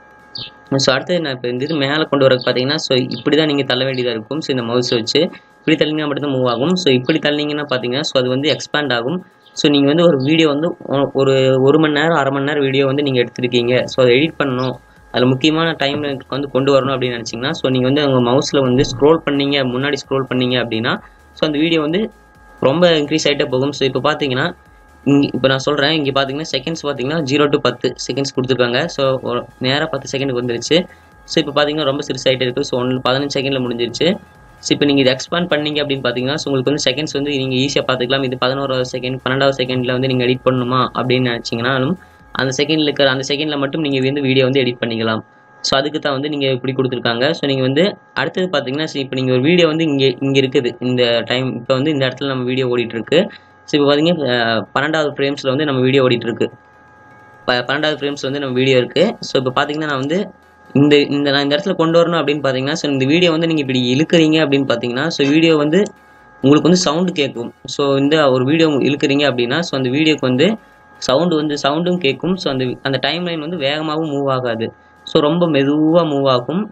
ஸோ அடுத்தது நான் இப்போ இந்த இது மேலே கொண்டு வரக்கு பார்த்தீங்கன்னா ஸோ இப்படி தான் நீங்கள் தள்ள வேண்டியதாக இருக்கும் ஸோ இந்த மவுஸ் வச்சு இப்படி தள்ளிங்கன்னா மட்டும்தான் மூவ் ஆகும் ஸோ இப்படி தள்ளிங்கன்னா பார்த்தீங்கன்னா ஸோ அது வந்து எக்ஸ்பேண்ட் ஆகும் ஸோ நீங்கள் வந்து ஒரு வீடியோ வந்து ஒ- ஒரு ஒரு மணி நேரம் அரை மணி நேரம் வீடியோ வந்து நீங்கள் எடுத்திருக்கீங்க ஸோ அதை எடிட் பண்ணணும் அதில் முக்கியமான டைம் வந்து கொண்டு வரணும் அப்படின்னு நினச்சிங்கன்னா ஸோ நீங்கள் வந்து உங்கள் மவுஸில் வந்து ஸ்க்ரோல் பண்ணீங்க முன்னாடி ஸ்க்ரோல் பண்ணீங்க அப்படின்னா ஸோ அந்த வீடியோ வந்து ரொம்ப இன்க்ரீஸ் ஆகிட்டே போகும் ஸோ இப்போ பார்த்தீங்கன்னா இங்கே இப்போ நான் சொல்கிறேன் இங்கே பார்த்தீங்கன்னா செகண்ட்ஸ் பார்த்தீங்கன்னா ஜீரோ டு பத்து செகண்ட்ஸ் கொடுத்துருக்காங்க ஸோ நேராக பத்து செகண்டுக்கு வந்துருச்சு ஸோ இப்போ பார்த்தீங்கன்னா ரொம்ப சிறுசாயிட்டே இருக்குது ஸோ ஒன்று பதினஞ்சு செகண்டில் முடிஞ்சிருச்சு ஸோ இப்போ நீங்கள் இது எக்ஸ்பேண்ட் பண்ணீங்க அப்படின்னு பார்த்தீங்கன்னா ஸோ உங்களுக்கு வந்து செகண்ட்ஸ் வந்து நீங்கள் ஈஸியாக பார்த்துக்கலாம் இது பதினோராவது செகண்ட் பன்னெண்டாவது செகண்டில் வந்து நீங்கள் எடிட் பண்ணணுமா அப்படின்னு நினச்சிங்கனாலும் அந்த செகண்டில் இருக்கிற அந்த செகண்டில் மட்டும் நீங்கள் வந்து வீடியோ வந்து எடிட் பண்ணிக்கலாம் ஸோ அதுக்கு தான் வந்து நீங்கள் இப்படி கொடுத்துருக்காங்க ஸோ நீங்கள் வந்து அடுத்தது பார்த்தீங்கன்னா இப்போ நீங்கள் ஒரு வீடியோ வந்து இங்கே இங்கே இருக்குது இந்த டைம் இப்போ வந்து இந்த இடத்துல நம்ம வீடியோ ஓடிட்டு இருக்கு ஸோ இப்போ பார்த்தீங்கன்னா அஹ், பன்னெண்டாவது ஃப்ரேம்ஸில் வந்து நம்ம வீடியோ ஓடிட்டு இருக்கு ப பன்னெண்டாவது ஃப்ரேம்ஸ் வந்து நம்ம வீடியோ இருக்குது ஸோ இப்போ பார்த்தீங்கன்னா நான் வந்து இந்த இந்த நான் இந்த இடத்துல கொண்டு வரணும் அப்படின்னு பார்த்தீங்கன்னா ஸோ இந்த வீடியோ வந்து நீங்கள் இப்படி இழுக்கிறீங்க அப்படின்னு பார்த்தீங்கன்னா ஸோ வீடியோ வந்து உங்களுக்கு வந்து சவுண்டு கேட்கும் ஸோ இந்த ஒரு வீடியோ இழுக்கிறீங்க அப்படின்னா ஸோ அந்த வீடியோக்கு வந்து சவுண்டு வந்து சவுண்டும் கேட்கும் ஸோ அந்த அந்த டைம் லைன் வந்து வேகமாகவும் மூவ் ஆகாது ஸோ ரொம்ப மெதுவாக மூவ் ஆகும்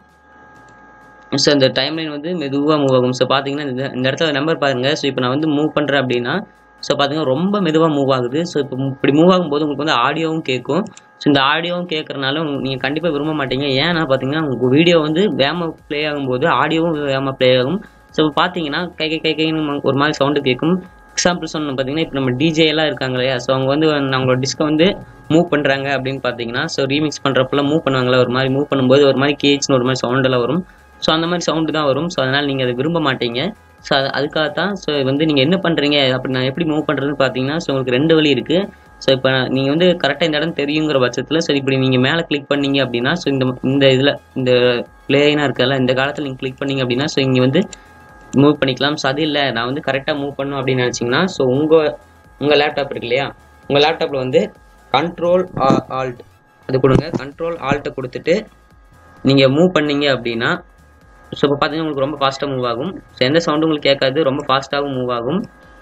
ஸோ அந்த டைம் லைன் வந்து மெதுவாக மூவ் ஆகும் ஸோ பார்த்தீங்கன்னா இந்த இந்த இடத்துல நம்பர் பாருங்கள் ஸோ இப்போ நான் வந்து மூவ் பண்ணுறேன் அப்படின்னா ஸோ பார்த்தீங்கன்னா ரொம்ப மெதுவாக மூவ் ஆகுது ஸோ இப்போ இப்படி மூவ் ஆகும்போது உங்களுக்கு வந்து ஆடியோவும் கேட்கும் ஸோ இந்த ஆடியோவும் கேட்குறனால நீங்கள் கண்டிப்பாக விரும்ப மாட்டீங்க ஏன்னா பார்த்தீங்கன்னா உங்கள் வீடியோ வந்து வேகமாக ப்ளே ஆகும்போது ஆடியோவும் வேகமாக ப்ளே ஆகும் ஸோ இப்போ பார்த்தீங்கன்னா கை கை கை கைன்னு ஒரு மாதிரி சவுண்டு கேட்கும் எக்ஸாம்பிள் சொன்ன பார்த்தீங்கன்னா இப்போ நம்ம டிஜே எல்லாம் இருக்காங்க இல்லையா ஸோ அவங்க வந்து அவங்களோட டிஸ்கை வந்து மூவ் பண்ணுறாங்க அப்படின்னு பார்த்தீங்கன்னா ஸோ ரீமிக்ஸ் பண்ணுறப்பெல்லாம் மூவ் பண்ணுவாங்களே ஒரு மாதிரி மூவ் பண்ணும்போது ஒரு மாதிரி கேட்ச்னு ஒரு மாதிரி சவுண்டெல்லாம் வரும் ஸோ அந்த மாதிரி சவுண்டு தான் வரும் ஸோ அதனால் நீங்கள் அதை விரும்ப மாட்டீங்க ஸோ அது அதுக்காக தான் ஸோ வந்து நீங்கள் என்ன பண்ணுறீங்க அப்படி நான் எப்படி மூவ் பண்ணுறதுன்னு பார்த்தீங்கன்னா ஸோ உங்களுக்கு ரெண்டு வழி இருக்குது ஸோ இப்போ நீங்கள் வந்து கரெக்டாக இந்த இடம் தெரியுங்கிற பட்சத்தில் ஸோ இப்படி நீங்கள் மேலே கிளிக் பண்ணீங்க அப்படின்னா ஸோ இந்த இந்த இதில் இந்த பிளேனாக இருக்குல்ல இந்த காலத்தில் நீங்கள் கிளிக் பண்ணீங்க அப்படின்னா ஸோ இங்கே வந்து மூவ் பண்ணிக்கலாம் ஸோ அது இல்லை நான் வந்து கரெக்டாக மூவ் பண்ணணும் அப்படின்னு நினச்சிங்கன்னா ஸோ உங்கள் உங்கள் லேப்டாப் இருக்கு இல்லையா உங்கள் லேப்டாப்பில் வந்து கண்ட்ரோல் ஆல்ட் அது கொடுங்க கண்ட்ரோல் ஆல்ட்டை கொடுத்துட்டு நீங்கள் மூவ் பண்ணீங்க அப்படின்னா ஸோ இப்போ பார்த்தீங்கன்னா உங்களுக்கு ரொம்ப ஃபாஸ்ட்டாக மூவ் ஆகும் ஸோ எந்த சவுண்டும் உங்களுக்கு கேட்காது ரொம்ப ஃபாஸ்ட்டாகவும் மூவ் ஆகும்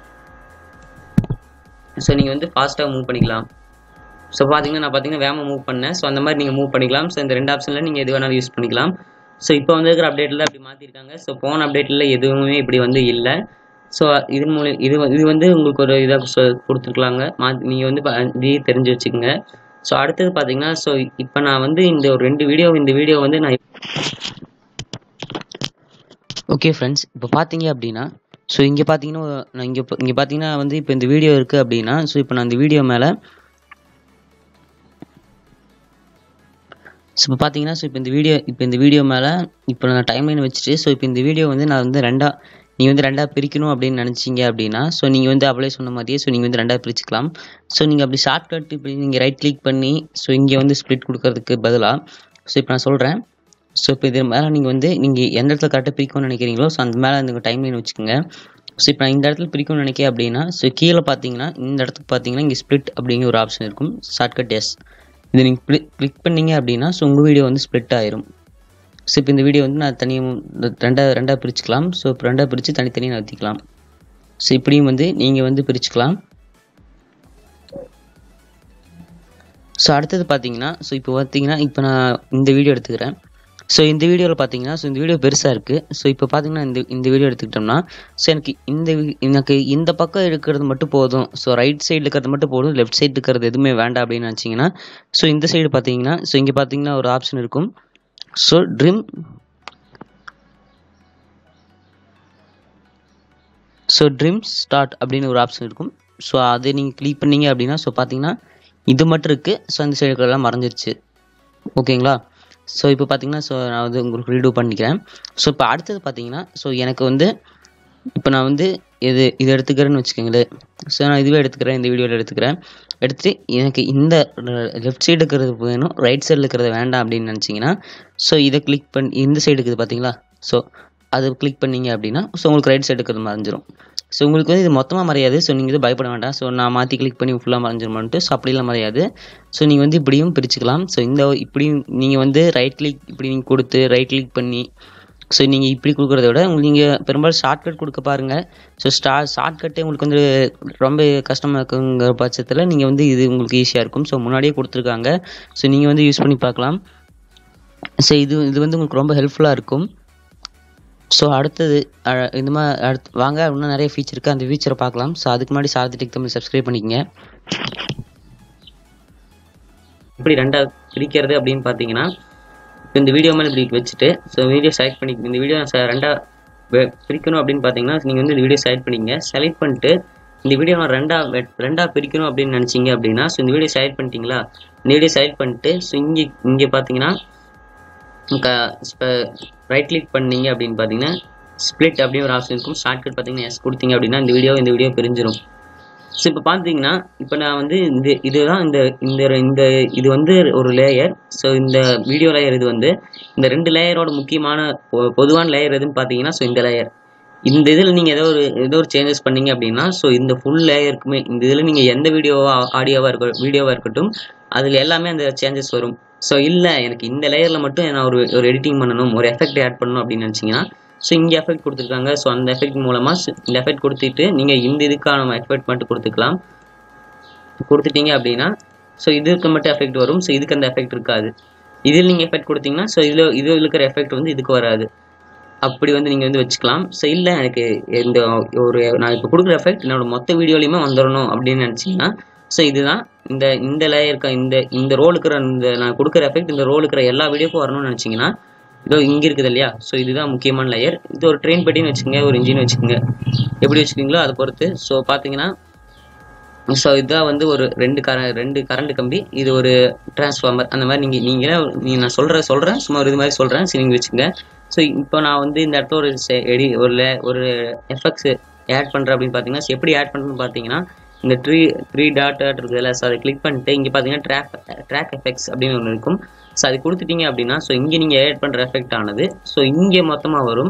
ஸோ நீங்கள் வந்து ஃபாஸ்ட்டாக மூவ் பண்ணிக்கலாம் ஸோ பார்த்தீங்கன்னா நான் பார்த்தீங்கன்னா வேகமாக மூவ் பண்ணேன் ஸோ அந்த மாதிரி நீங்கள் மூவ் பண்ணிக்கலாம் ஸோ இந்த ரெண்டு ஆப்ஷனில் நீங்கள் எது வேணாலும் யூஸ் பண்ணிக்கலாம் ஸோ இப்போ வந்து இருக்கிற அப்டேட்டில் அப்படி மாற்றிருக்காங்க ஸோ போன அப்டேட்டில் எதுவுமே இப்படி வந்து இல்லை ஸோ இது மூலம் இது வ- இது வந்து உங்களுக்கு ஒரு இதாக கொடுத்துருக்கலாங்க மா நீங்கள் வந்து ப- இதையும் தெரிஞ்சு வச்சுக்கோங்க ஸோ அடுத்தது பார்த்தீங்கன்னா ஸோ இப்போ நான் வந்து இந்த ஒரு ரெண்டு வீடியோ இந்த வீடியோ வந்து நான் ஓகே ஃப்ரெண்ட்ஸ் இப்போ பார்த்தீங்க அப்படின்னா ஸோ இங்கே பார்த்தீங்கன்னா நான் இங்கே இங்கே பார்த்தீங்கன்னா வந்து இப்போ இந்த வீடியோ இருக்குது அப்படின்னா ஸோ இப்போ நான் இந்த வீடியோ மேலே ஸோ இப்போ பார்த்தீங்கன்னா ஸோ இப்போ இந்த வீடியோ இப்போ இந்த வீடியோ மேலே இப்போ நான் டைம் லைன் வச்சுட்டு ஸோ இப்போ இந்த வீடியோ வந்து நான் வந்து ரெண்டா நீங்கள் வந்து ரெண்டாக பிரிக்கணும் அப்படின்னு நினச்சிங்க அப்படின்னா ஸோ நீங்கள் வந்து அப்படியே சொன்ன மாதிரியே ஸோ நீங்கள் வந்து ரெண்டாக பிரிச்சுக்கலாம் ஸோ நீங்கள் அப்படி ஷார்ட்கட் இப்படி நீங்கள் ரைட் கிளிக் பண்ணி ஸோ இங்கே வந்து ஸ்ப்ளிட் கொடுக்கறதுக்கு பதிலாக ஸோ இப்போ நான் சொல்கிறேன் ஸோ இப்போ இது மேலே நீங்கள் வந்து நீங்கள் எந்த இடத்துல கரெக்டாக பிரிக்கணும்னு நினைக்கிறீங்களோ ஸோ அந்த மேலே அந்த டைம் லைன் வச்சுக்கோங்க ஸோ இப்போ நான் இந்த இடத்துல பிரிக்கணும்னு நினைக்கிறேன் அப்படின்னா ஸோ கீழே பார்த்தீங்கன்னா இந்த இடத்துக்கு பார்த்தீங்கன்னா இங்கே ஸ்ப்ளிட் அப்படிங்கிற ஒரு ஆப்ஷன் இருக்கும் ஷார்ட்கட் எஸ் இது நீங்கள் கிளிக் பண்ணீங்க அப்படின்னா ஸோ உங்கள் வீடியோ வந்து ஸ்ப்ளிட் ஆயிரும் ஸோ இப்போ இந்த வீடியோ வந்து நான் தனியாக ரெண்டாக ரெண்டாக பிரிச்சுக்கலாம் ஸோ இப்போ ரெண்டாக பிரித்து தனித்தனியாக நகர்த்திக்கலாம் ஸோ இப்படியும் வந்து நீங்கள் வந்து பிரிச்சுக்கலாம் ஸோ அடுத்தது பார்த்தீங்கன்னா ஸோ இப்போ பார்த்தீங்கன்னா இப்போ நான் இந்த வீடியோ எடுத்துக்கிறேன் ஸோ இந்த வீடியோவில் பார்த்தீங்கன்னா ஸோ இந்த வீடியோ பெருசாக இருக்குது ஸோ இப்போ பார்த்தீங்கன்னா இந்த இந்த வீடியோ எடுத்துக்கிட்டோம்னா ஸோ எனக்கு இந்த வி- எனக்கு இந்த பக்கம் இருக்கிறது மட்டும் போதும் ஸோ ரைட் சைடு இருக்கிறது மட்டும் போதும் லெஃப்ட் சைடு இருக்கிறது எதுவுமே வேண்டாம் அப்படின்னு நினச்சிங்கன்னா ஸோ இந்த சைடு பார்த்தீங்கன்னா ஸோ இங்கே பார்த்தீங்கன்னா ஒரு ஆப்ஷன் இருக்கும் so trim so trim start அப்படின்னு ஒரு ஆப்ஷன் இருக்கும் ஸோ அதை நீங்கள் கிளிக் பண்ணீங்க அப்படின்னா ஸோ பார்த்தீங்கன்னா இது மட்டும் இருக்குது ஸோ அந்த சைடுக்கெல்லாம் மறைஞ்சிருச்சு ஓகேங்களா ஸோ இப்போ பார்த்தீங்கன்னா ஸோ நான் வந்து உங்களுக்கு ரீடூ பண்ணிக்கிறேன் ஸோ இப்போ அடுத்தது பார்த்தீங்கன்னா ஸோ எனக்கு வந்து இப்போ நான் வந்து இது இது எடுத்துக்கிறேன்னு வச்சுக்கோங்களேன் ஸோ நான் இதுவே எடுத்துக்கிறேன் இந்த வீடியோவில் எடுத்துக்கிறேன் எடுத்துகிட்டு எனக்கு இந்த லெஃப்ட் சைடு இருக்கிறது வேணும் ரைட் சைடில் இருக்கிறது வேண்டாம் அப்படின்னு நினச்சிங்கன்னா ஸோ இதை கிளிக் பண்ணி இந்த சைடு இருக்குது பார்த்தீங்களா ஸோ அதை கிளிக் பண்ணீங்க அப்படின்னா ஸோ உங்களுக்கு ரைட் சைடு இருக்கிறது மறைஞ்சிரும் ஸோ உங்களுக்கு வந்து இது மொத்தமாக மறையாது ஸோ நீங்கள் இது பயப்பட வேண்டாம் ஸோ நான் மாற்றி கிளிக் பண்ணி ஃபுல்லாக மறைஞ்சிருமான்ட்டு ஸோ அப்படிலாம் மறையாது ஸோ நீங்கள் வந்து இப்படியும் பிரிச்சுக்கலாம் ஸோ இந்த இப்படியும் நீங்கள் வந்து ரைட் கிளிக் இப்படி நீங்கள் கொடுத்து ரைட் கிளிக் பண்ணி ஸோ நீங்கள் இப்படி கொடுக்குறத விட உங்களுக்கு நீங்கள் பெரும்பாலும் ஷார்ட்கட் கொடுக்க பாருங்கள் ஸோ ஸ்டா ஷார்ட்கட்டே உங்களுக்கு வந்து ரொம்ப கஷ்டமாக இருக்குங்கிற பட்சத்தில் நீங்கள் வந்து இது உங்களுக்கு ஈஸியாக இருக்கும் ஸோ முன்னாடியே கொடுத்துருக்காங்க ஸோ நீங்கள் வந்து யூஸ் பண்ணி பார்க்கலாம் ஸோ இது இது வந்து உங்களுக்கு ரொம்ப ஹெல்ப்ஃபுல்லாக இருக்கும் ஸோ அடுத்தது அஹ், இந்த மாதிரி அடுத்து வாங்க இன்னும் நிறைய ஃபீச்சர் இருக்குது அந்த ஃபீச்சரை பார்க்கலாம் ஸோ அதுக்கு முன்னாடி சாரதி டெக் தமிழ் சப்ஸ்கிரைப் பண்ணிக்கங்க இப்படி ரெண்டா பிரிக்கிறது அப்படின்னு பார்த்தீங்கன்னா இப்போ இந்த வீடியோ மேலே இப்படி வச்சுட்டு ஸோ வீடியோ செலக்ட் பண்ணி இந்த வீடியோ நான் ரெண்டா வெ- பிரிக்கணும் அப்படின்னு பார்த்தீங்கன்னா நீங்கள் வந்து இந்த வீடியோ செலக்ட் பண்ணிங்க செலக்ட் பண்ணிட்டு இந்த வீடியோ நான் ரெண்டா வெ- ரெண்டா பிரிக்கணும் அப்படின்னு நினச்சிங்க அப்படின்னா ஸோ இந்த வீடியோ செலக்ட் பண்ணிட்டீங்களா இந்த வீடியோ செலக்ட் பண்ணிட்டு ஸோ இங்கே இங்கே பார்த்தீங்கன்னா இப்போ ரைட் கிளிக் பண்ணீங்க அப்படின்னு பார்த்தீங்கன்னா ஸ்ப்ளிட் அப்படின்னு ஒரு ஆப்ஷன் இருக்கும் ஷார்ட்கட் பார்த்தீங்கன்னா எஸ் கொடுத்தீங்க அப்படின்னா இந்த வீடியோ இந்த வீடியோ பிரிஞ்சிரும் ஸோ இப்போ பார்த்தீங்கன்னா இப்போ நான் வந்து இந்த இதுதான் இந்த இந்த இந்த இது வந்து ஒரு லேயர் ஸோ இந்த வீடியோ லேயர் இது வந்து இந்த ரெண்டு லேயரோட முக்கியமான பொ- பொதுவான லேயர் எதுன்னு பார்த்தீங்கன்னா ஸோ இந்த லேயர் இந்த இதில் நீங்கள் ஏதோ ஒரு ஏதோ ஒரு சேஞ்சஸ் பண்ணீங்க அப்படின்னா ஸோ இந்த ஃபுல் லேயருக்குமே இந்த இதில் நீங்கள் எந்த வீடியோவா ஆடியோவாக இருக்க வீடியோவாக இருக்கட்டும் அதில் எல்லாமே அந்த சேஞ்சஸ் வரும் ஸோ இல்லை எனக்கு இந்த லேயரில் மட்டும் நான் ஒரு ஒரு எடிட்டிங் பண்ணணும் ஒரு எஃபெக்ட் ஆட் பண்ணணும் அப்படின்னு நினச்சிங்கன்னா ஸோ இங்கே எஃபெக்ட் கொடுத்துருக்காங்க ஸோ அந்த எஃபெக்ட் மூலமாக இந்த எஃபெக்ட் கொடுத்துட்டு நீங்கள் இந்த இதுக்கான எஃபெக்ட் மட்டும் கொடுத்துக்கலாம் கொடுத்துட்டீங்க அப்படின்னா ஸோ இதுக்கு மட்டும் எஃபெக்ட் வரும் ஸோ இதுக்கு அந்த எஃபெக்ட் இருக்காது இதில் நீங்கள் எஃபெக்ட் கொடுத்தீங்கன்னா ஸோ இதில் இதில் இருக்கிற எஃபெக்ட் வந்து இதுக்கு வராது அப்படி வந்து நீங்கள் வந்து வச்சுக்கலாம் ஸோ இல்லை எனக்கு இந்த ஒரு நான் இப்போ கொடுக்குற எஃபெக்ட் என்னோட மொத்த வீடியோலையுமே வந்துடணும் அப்படின்னு நினச்சிங்கன்னா ஸோ இதுதான் இந்த இந்த லேயருக்கு இந்த இந்த ரோல் இருக்கிற இந்த நான் கொடுக்குற எஃபெக்ட் இந்த ரோல் இருக்கிற எல்லா வீடியோக்கும் வரணும்னு நினச்சிங்கன்னா இதோ இங்கே இருக்குது இல்லையா ஸோ இதுதான் முக்கியமான லேயர் இது ஒரு ட்ரெயின் பெட்டின்னு வச்சுக்கோங்க ஒரு இன்ஜின் வச்சுக்கோங்க எப்படி வச்சுக்கீங்களோ அதை பொறுத்து ஸோ பார்த்தீங்கன்னா ஸோ இதுதான் வந்து ஒரு ரெண்டு கர ரெண்டு கரண்ட் கம்பி இது ஒரு டிரான்ஸ்ஃபார்மர் அந்த மாதிரி நீங்கள் நீங்களே நீங்கள் நான் சொல்கிற சொல்கிறேன் சும்மா ஒரு இது மாதிரி சொல்கிறேன் சரி நீங்கள் வச்சுக்கோங்க ஸோ இப்போ நான் வந்து இந்த இடத்துல ஒரு செ- எடி ஒரு லே- ஒரு எஃபெக்ட்ஸ் ஆட் பண்ணுறேன் அப்படின்னு பார்த்தீங்கன்னா so எப்படி ஆட் பண்ணுறேன்னு பார்த்தீங்கன்னா இந்த த்ரீ த்ரீ டாட் இருக்குதுல்ல ஸோ அதை கிளிக் பண்ணிட்டு இங்கே பார்த்தீங்கன்னா ட்ராக் ட்ராக் எஃபெக்ட்ஸ் அப்படின்னு ஒன்று இருக்கும் ஸோ அது கொடுத்துட்டீங்க அப்படின்னா ஸோ இங்கே நீங்கள் ஆட் பண்ணுற எஃபெக்ட் ஆனது ஸோ இங்கே மொத்தமாக வரும்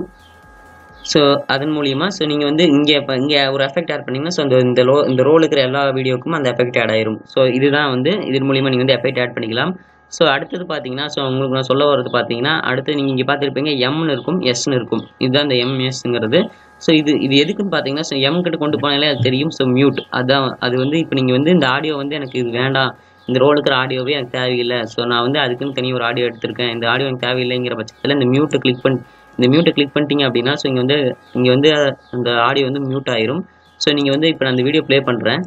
ஸோ அதன் மூலியமாக ஸோ நீங்கள் வந்து இங்கே இப்போ இங்கே ஒரு எஃபெக்ட் ஆட் பண்ணீங்கன்னா ஸோ இந்த இந்த லோ இந்த ரோல் இருக்கிற எல்லா வீடியோக்கும் அந்த எஃபெக்ட் ஆட் ஆயிரும் ஸோ இதுதான் வந்து இதன் மூலியமாக நீங்கள் வந்து எஃபெக்ட் ஆட் பண்ணிக்கலாம் ஸோ அடுத்தது பார்த்தீங்கன்னா ஸோ உங்களுக்கு நான் சொல்ல வர்றது பார்த்தீங்கன்னா அடுத்து நீங்கள் இங்கே பார்த்துருப்பீங்க எம்னு இருக்கும் எஸ்னு இருக்கும் இதுதான் இந்த எம்எஸ்ங்கிறது ஸோ இது இது எதுக்குன்னு பார்த்தீங்கன்னா ஸோ எம் கிட்ட கொண்டு போனாலே அது தெரியும் ஸோ மியூட் அதான் அது வந்து இப்போ நீங்கள் வந்து இந்த ஆடியோ வந்து எனக்கு இது வேண்டாம் இந்த ரோல் இருக்கிற ஆடியோவே எனக்கு தேவையில்லை ஸோ நான் வந்து அதுக்குன்னு தனி ஒரு ஆடியோ எடுத்திருக்கேன் இந்த ஆடியோ எனக்கு தேவையில்லைங்கிற பட்சத்தில் இந்த மியூட்டை கிளிக் பண்ணி இந்த மியூட்டை கிளிக் பண்ணிட்டீங்க அப்படின்னா ஸோ இங்கே வந்து இங்கே வந்து அந்த ஆடியோ வந்து மியூட் ஆயிரும் ஸோ நீங்கள் வந்து இப்போ நான் அந்த வீடியோ ப்ளே பண்ணுறேன்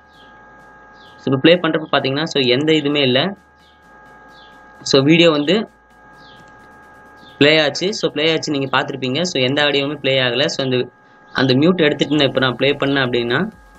ஸோ இப்போ ப்ளே பண்ணுறப்ப பார்த்தீங்கன்னா ஸோ எந்த இதுவுமே இல்லை ஸோ வீடியோ வந்து ப்ளே ஆச்சு ஸோ ப்ளே ஆச்சு நீங்கள் பார்த்துருப்பீங்க ஸோ எந்த ஆடியோவுமே ப்ளே ஆகலை ஸோ அந்த அந்த மியூட் எடுத்துட்டு நான் இப்போ நான் ப்ளே பண்ணேன் அப்படின்னா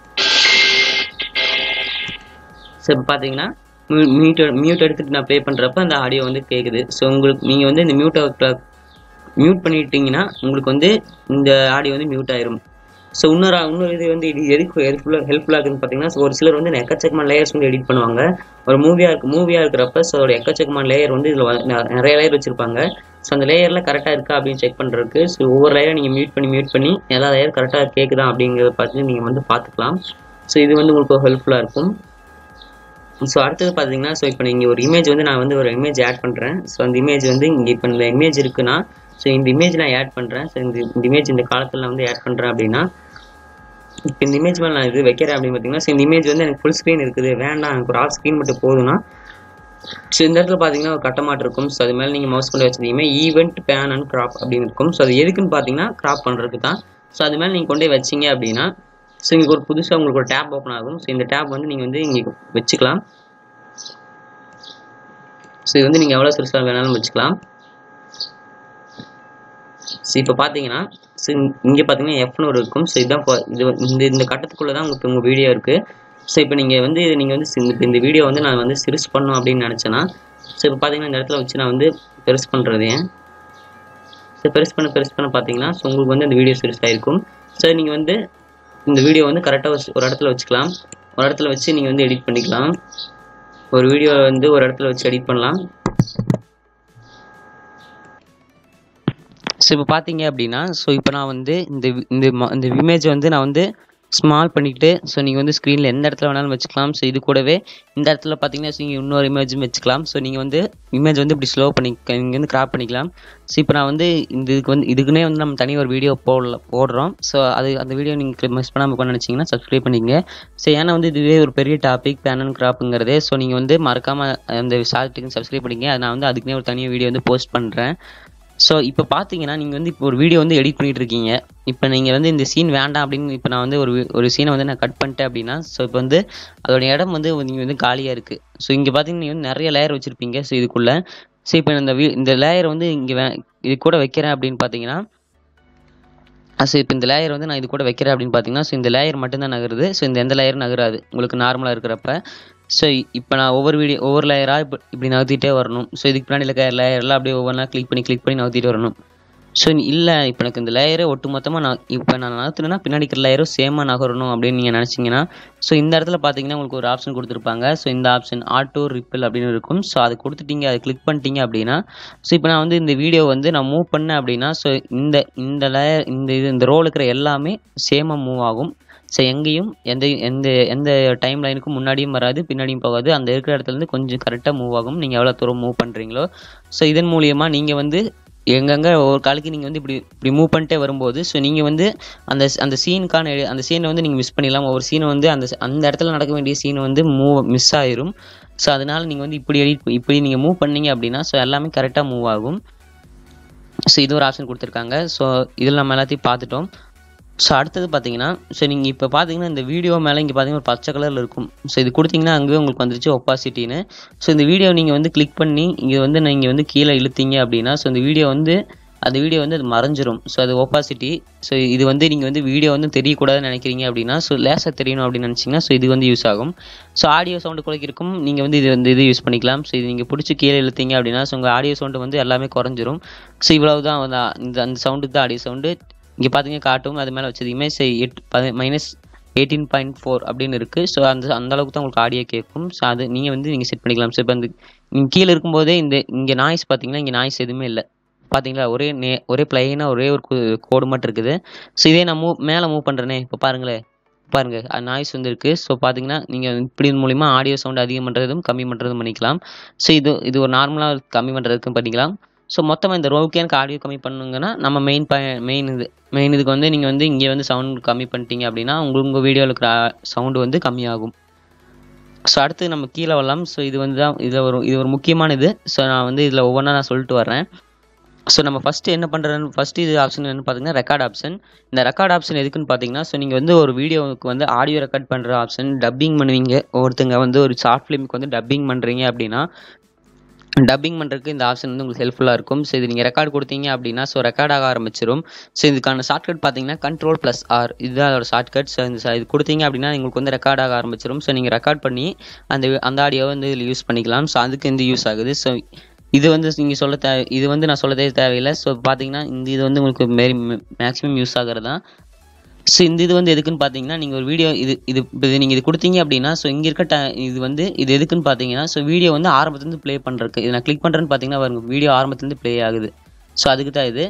ஸோ இப்போ பார்த்தீங்கன்னா மியூட் மியூட் எடுத்துட்டு நான் ப்ளே பண்ணுறப்ப அந்த ஆடியோ வந்து கேட்குது ஸோ உங்களுக்கு நீங்கள் வந்து இந்த மியூட்டை மியூட் பண்ணிட்டீங்கன்னா உங்களுக்கு வந்து இந்த ஆடியோ வந்து மியூட் ஆயிரும் ஸோ இன்னொரு இன்னொரு இது வந்து இது எதுக்கு ஹெல்ப்ஃபுல்லாக ஹெல்ப்ஃபுல்லாக இருக்குன்னு பார்த்தீங்கன்னா so ஒரு சிலர் வந்து எக்கச்சக்கமான லேயர்ஸ் வந்து எடிட் பண்ணுவாங்க ஒரு மூவியாக இருக்கு மூவியாக இருக்கிறப்ப ஸோ அதோட எக்கச்சக்கமான லேயர் வந்து இதில் நிறைய லேயர் வச்சிருப்பாங்க ஸோ அந்த லேயரில் கரெக்டாக இருக்கா அப்படின்னு செக் பண்ணுறதுக்கு ஸோ ஒவ்வொரு லேயரை நீங்கள் மியூட் பண்ணி மியூட் பண்ணி எல்லா லேயர் கரெக்டாக கேட்குதா அப்படிங்கிறத பார்த்து நீங்கள் வந்து பார்த்துக்கலாம் ஸோ இது வந்து உங்களுக்கு ஹெல்ப்ஃபுல்லாக இருக்கும் ஸோ அடுத்தது பார்த்தீங்கன்னா ஸோ இப்போ நீங்கள் ஒரு இமேஜ் வந்து நான் வந்து ஒரு இமேஜ் ஆட் பண்ணுறேன் ஸோ அந்த இமேஜ் வந்து இங்கே இப்போ இந்த இமேஜ் இருக்குன்னா ஸோ இந்த இமேஜ் நான் ஆட் பண்ணுறேன் ஸோ இந்த இந்த இமேஜ் இந்த காலத்தில் நான் வந்து ஆட் பண்ணுறேன் அப்படின்னா இப்போ இந்த இமேஜ் மேலே நான் இது வைக்கிறேன் அப்படின்னு பார்த்தீங்கன்னா ஸோ இந்த இமேஜ் வந்து எனக்கு ஃபுல் ஸ்க்ரீன் இருக்குது வேண்டாம் எனக்கு ஒரு ஆஃப் ஸ்க்ரீன் மட்டும் போதும்னா ஸோ இந்த இடத்துல பார்த்தீங்கன்னா ஒரு கட்டமாட்டு இருக்கும் ஸோ அது மேலே நீங்கள் மவுஸ் கொண்டு வச்சிருந்தீங்கன்னா ஈவெண்ட் பேன் அண்ட் கிராப் அப்படின்னு இருக்கும் ஸோ அது எதுக்குன்னு பார்த்தீங்கன்னா கிராப் பண்ணுறதுக்கு தான் ஸோ அது மேலே நீங்கள் கொண்டு போய் வச்சிங்க அப்படின்னா ஸோ இங்கே ஒரு புதுசாக உங்களுக்கு ஒரு டேப் ஓப்பன் ஆகும் ஸோ இந்த டேப் வந்து நீங்கள் வந்து இங்கே வச்சுக்கலாம் ஸோ இது வந்து நீங்கள் எவ்வளோ சிறுசாக வேணாலும் வச்சுக்கலாம் ஸோ இப்போ பார்த்தீங்கன்னா ஸோ இங்கே பார்த்தீங்கன்னா எஃப்னு ஒரு இருக்கும் ஸோ இதுதான் இப்போ இது இந்த இந்த கட்டத்துக்குள்ளே தான் உங்களுக்கு உங்கள் வீடியோ இருக்குது ஸோ இப்போ நீங்கள் வந்து நீங்கள் வந்து சி- இந்த வீடியோ வந்து நான் வந்து சிறுசு பண்ணணும் அப்படின்னு நினச்சேன்னா ஸோ இப்போ பார்த்தீங்கன்னா இந்த இடத்துல வச்சு நான் வந்து பெருசு பண்ணுறது ஏன் ஸோ பெருசு பண்ண பெருசு பண்ண பார்த்தீங்கன்னா ஸோ உங்களுக்கு வந்து இந்த வீடியோ சிறுசாக இருக்கும் ஸோ நீங்கள் வந்து இந்த வீடியோ வந்து கரெக்டாக ஒரு இடத்துல வச்சுக்கலாம் ஒரு இடத்துல வச்சு நீங்கள் வந்து எடிட் பண்ணிக்கலாம் ஒரு வீடியோ வந்து ஒரு இடத்துல வச்சு எடிட் பண்ணலாம் ஸோ இப்போ பார்த்தீங்க அப்படின்னா ஸோ இப்போ நான் வந்து இந்த வி- இந்த ம- இந்த இமேஜ் வந்து நான் வந்து ஸ்மால் பண்ணிக்கிட்டு ஸோ நீங்கள் வந்து ஸ்க்ரீனில் எந்த இடத்துல வேணாலும் வச்சுக்கலாம் ஸோ இது கூடவே இந்த இடத்துல பார்த்தீங்கன்னா ஸோ நீங்கள் இன்னொரு இமேஜும் வச்சுக்கலாம் ஸோ நீங்கள் வந்து இமேஜ் வந்து இப்படி ஸ்லோ பண்ணி நீங்கள் வந்து கிராப் பண்ணிக்கலாம் ஸோ இப்போ நான் வந்து இந்த இதுக்கு வந்து இதுக்குன்னே வந்து நம்ம தனி ஒரு வீடியோ போடல போடுறோம் ஸோ அது அந்த வீடியோ நீங்கள் மிஸ் பண்ணாமல் பண்ண நினச்சிங்கன்னா சப்ஸ்கிரைப் பண்ணிக்கங்க ஸோ ஏன்னா வந்து இதுவே ஒரு பெரிய டாபிக் பேன் அண்ட் கிராப்புங்கிறதே ஸோ நீங்கள் வந்து மறக்காமல் அந்த ஷார்ட்டுக்கு சப்ஸ்கிரைப் பண்ணிக்கங்க அது நான் வந்து அதுக்குன்னே ஒரு தனியாக வீடியோ வந்து போஸ்ட் பண்ணுறேன் ஸோ இப்போ பார்த்தீங்கன்னா நீங்கள் வந்து இப்போ ஒரு வீடியோ வந்து எடிட் பண்ணிட்டு இருக்கீங்க இப்போ நீங்கள் வந்து இந்த சீன் வேண்டாம் அப்படின்னு இப்போ நான் வந்து ஒரு வி- ஒரு சீனை வந்து நான் கட் பண்ணிட்டேன் அப்படின்னா ஸோ இப்போ வந்து அதோட இடம் வந்து நீங்கள் வந்து காலியாக இருக்குது ஸோ இங்கே பார்த்தீங்கன்னா நீங்கள் வந்து நிறைய லேயர் வச்சுருப்பீங்க ஸோ இதுக்குள்ளே ஸோ இப்போ இந்த வீ இந்த லேயர் வந்து இங்கே வே இது கூட வைக்கிறேன் அப்படின்னு பார்த்தீங்கன்னா ஸோ இப்போ இந்த லேயர் வந்து நான் இது கூட வைக்கிறேன் அப்படின்னு பார்த்தீங்கன்னா ஸோ இந்த லேயர் மட்டும்தான் நகருது ஸோ இந்த எந்த லேயரும் நகராது உங்களுக்கு நார்மலாக இருக்கிறப்ப ஸோ இப்போ நான் ஒவ்வொரு வீடியோ ஒவ்வொரு லேயராக இப்போ இப்படி நகர்த்திட்டே வரணும் ஸோ இதுக்கு பின்னாடி இருக்க லேயர்லாம் அப்படியே ஒவ்வொன்றா கிளிக் பண்ணி கிளிக் பண்ணி நகர்த்திட்டு வரணும் ஸோ இல்லை இப்போ எனக்கு இந்த லேயரே ஒட்டு மொத்தமாக நான் இப்போ நான் நகர்த்துனேன்னா பின்னாடி இருக்கிற லேயரும் சேமாக நகரணும் அப்படின்னு நீங்கள் நினச்சிங்கன்னா ஸோ இந்த இடத்துல பார்த்தீங்கன்னா உங்களுக்கு ஒரு ஆப்ஷன் கொடுத்துருப்பாங்க ஸோ இந்த ஆப்ஷன் ஆட்டோ ரிப்பிள் அப்படின்னு இருக்கும் ஸோ அதை கொடுத்துட்டீங்க அதை கிளிக் பண்ணிட்டீங்க அப்படின்னா ஸோ இப்போ நான் வந்து இந்த வீடியோ வந்து நான் மூவ் பண்ணேன் அப்படின்னா ஸோ இந்த இந்த லேயர் இந்த இது இந்த ரோல் இருக்கிற எல்லாமே சேமாக மூவ் ஆகும் ஸோ எங்கேயும் எந்த எந்த எந்த டைம் லைனுக்கும் முன்னாடியும் வராது பின்னாடியும் போகாது அந்த இருக்கிற இடத்துலேருந்து கொஞ்சம் கரெக்டாக மூவ் ஆகும் நீங்கள் எவ்வளோ தூரம் மூவ் பண்ணுறீங்களோ ஸோ இதன் மூலியமாக நீங்கள் வந்து எங்கெங்கே ஒரு காலுக்கு நீங்கள் வந்து இப்படி இப்படி மூவ் பண்ணிட்டே வரும்போது ஸோ நீங்கள் வந்து அந்த அந்த சீனுக்கான எ- அந்த சீனை வந்து நீங்கள் மிஸ் பண்ணிடலாம் ஒவ்வொரு சீனை வந்து அந்த அந்த இடத்துல நடக்க வேண்டிய சீனை வந்து மூவ் மிஸ் ஆயிரும் ஸோ அதனால் நீங்கள் வந்து இப்படி எடிட் இப்படி நீங்கள் மூவ் பண்ணீங்க அப்படின்னா ஸோ எல்லாமே கரெக்டாக மூவ் ஆகும் ஸோ இது ஒரு ஆப்ஷன் கொடுத்துருக்காங்க ஸோ இதில் நம்ம எல்லாத்தையும் பார்த்துட்டோம் ஸோ அடுத்தது பார்த்தீங்கன்னா ஸோ நீங்கள் இப்போ பார்த்தீங்கன்னா இந்த வீடியோ மேலே இங்கே பார்த்தீங்கன்னா ஒரு பச்சை கலரில் இருக்கும் ஸோ இது கொடுத்தீங்கன்னா அங்கேயே உங்களுக்கு வந்துருச்சு ஒப்பாசிட்டின்னு ஸோ இந்த வீடியோ நீங்கள் வந்து கிளிக் பண்ணி இங்கே வந்து நீங்கள் வந்து கீழே இழுத்தீங்க அப்படின்னா ஸோ இந்த வீடியோ வந்து அந்த வீடியோ வந்து அது மறைஞ்சிரும் ஸோ அது ஒப்பாசிட்டி ஸோ இது வந்து நீங்கள் வந்து வீடியோ வந்து தெரியக்கூடாதுன்னு நினைக்கிறீங்க அப்படின்னா ஸோ லேசாக தெரியணும் அப்படின்னு நினச்சிங்கன்னா ஸோ இது வந்து யூஸ் ஆகும் ஸோ ஆடியோ சவுண்டு குறைக்கிறக்கும் நீங்கள் வந்து இது வந்து இது யூஸ் பண்ணிக்கலாம் ஸோ இது நீங்கள் பிடிச்சி கீழே இழுத்தீங்க அப்படின்னா ஸோ உங்கள் ஆடியோ சவுண்டு வந்து எல்லாமே குறைஞ்சிரும் ஸோ இவ்வளவு தான் வந்து இந்த அந்த சவுண்டுக்கு தான் ஆடியோ சவுண்டு இங்கே பார்த்தீங்க காட்டும் அது மேலே வச்சதுமே சரி at minus eighteen point four அப்படின்னு இருக்குது ஸோ அந்த அந்த அளவுக்கு தான் உங்களுக்கு ஆடியோ கேட்கும் ஸோ அது நீங்கள் வந்து நீங்கள் செட் பண்ணிக்கலாம் ஸோ இப்போ இந்த இங்கே கீழே இருக்கும்போதே இந்த இங்கே நாய்ஸ் பார்த்தீங்கன்னா இங்கே நாய்ஸ் எதுவுமே இல்லை பார்த்தீங்களா ஒரே நே ஒரே பிளைனாக ஒரே ஒரு கு- கோடு மட்டும் இருக்குது ஸோ இதே நான் மூவ் மேலே மூவ் பண்ணுறேனே இப்போ பாருங்களேன் பாருங்க நாய்ஸ் வந்து இருக்குது ஸோ பார்த்தீங்கன்னா நீங்கள் இப்படி மூலிமா ஆடியோ சவுண்ட் அதிகம் பண்ணுறதும் கம்மி பண்ணுறதும் பண்ணிக்கலாம் ஸோ இது இது ஒரு நார்மலாக கம்மி பண்ணுறதுக்கும் பண்ணிக்கலாம் ஸோ மொத்தமாக இந்த ரோவுக்கு எனக்கு ஆடியோ கம்மி பண்ணுங்கன்னா நம்ம மெயின் ப மெயின் இது மெயின் இதுக்கு வந்து நீங்கள் வந்து இங்கே வந்து சவுண்ட் கம்மி பண்ணிட்டீங்க அப்படின்னா உங்கள் உங்கள் வீடியோவில் இருக்கிற சவுண்டு வந்து கம்மியாகும் ஸோ அடுத்து நம்ம கீழே வரலாம் ஸோ இது வந்து தான் இதில் ஒரு இது ஒரு முக்கியமான இது ஸோ நான் வந்து இதில் ஒவ்வொன்றா நான் சொல்லிட்டு வரேன் ஸோ நம்ம ஃபஸ்ட்டு என்ன பண்ணுறதுன்னு ஃபஸ்ட்டு இது ஆப்ஷன் என்ன பார்த்தீங்கன்னா ரெக்கார்ட் ஆப்ஷன் இந்த ரெக்கார்ட் ஆப்ஷன் எதுக்குன்னு பார்த்தீங்கன்னா ஸோ நீங்கள் வந்து ஒரு வீடியோவுக்கு வந்து ஆடியோ ரெக்கார்ட் பண்ணுற ஆப்ஷன் டப்பிங் பண்ணுவீங்க ஒருத்தங்க வந்து ஒரு ஷார்ட் ஃபிலிமுக்கு வந்து டப்பிங் பண்ணுறீங்க அப்படின்னா டப்பிங் பண்ணுறதுக்கு இந்த ஆப்ஷன் வந்து உங்களுக்கு ஹெல்ப்ஃபுல்லாக இருக்கும் ஸோ இது நீங்கள் ரெக்கார்ட் கொடுத்தீங்க அப்படின்னா ஸோ ரெக்கார்ட் ஆக ஆரம்பிச்சிடும் ஸோ இதுக்கான ஷார்ட்கட் பார்த்தீங்கன்னா கண்ட்ரோல் ப்ளஸ் ஆர் இதுதான் அதோட ஷார்ட்கட் ஸோ இந்த இது கொடுத்தீங்க அப்படின்னா உங்களுக்கு வந்து ரெக்கார்ட் ஆக ஆரம்பிச்சிடும் ஸோ நீங்கள் ரெக்கார்ட் பண்ணி அந்த அந்த ஆடியோவை வந்து இதில் யூஸ் பண்ணிக்கலாம் ஸோ அதுக்கு இந்த யூஸ் ஆகுது ஸோ இது வந்து நீங்கள் சொல்ல தேவை இது வந்து நான் சொல்லதே தேவையில்லை ஸோ பார்த்தீங்கன்னா இந்த இது வந்து உங்களுக்கு வெரி மேக்ஸிமம் யூஸ் ஆகிறது தான் ஸோ இந்த இது வந்து எதுக்குன்னு பார்த்தீங்கன்னா நீங்கள் ஒரு வீடியோ இது இது இப்போ நீங்கள் இது கொடுத்தீங்க அப்படின்னா ஸோ இங்கே இருக்க ட இது வந்து இது எதுக்குன்னு பார்த்தீங்கன்னா ஸோ வீடியோ வந்து ஆரம்பத்துலேருந்து ப்ளே பண்ணுறதுக்கு இது நான் கிளிக் பண்ணுறேன்னு பார்த்தீங்கன்னா பாருங்க வீடியோ ஆரம்பத்துலேருந்து ப்ளே ஆகுது ஸோ அதுக்கு தான் இது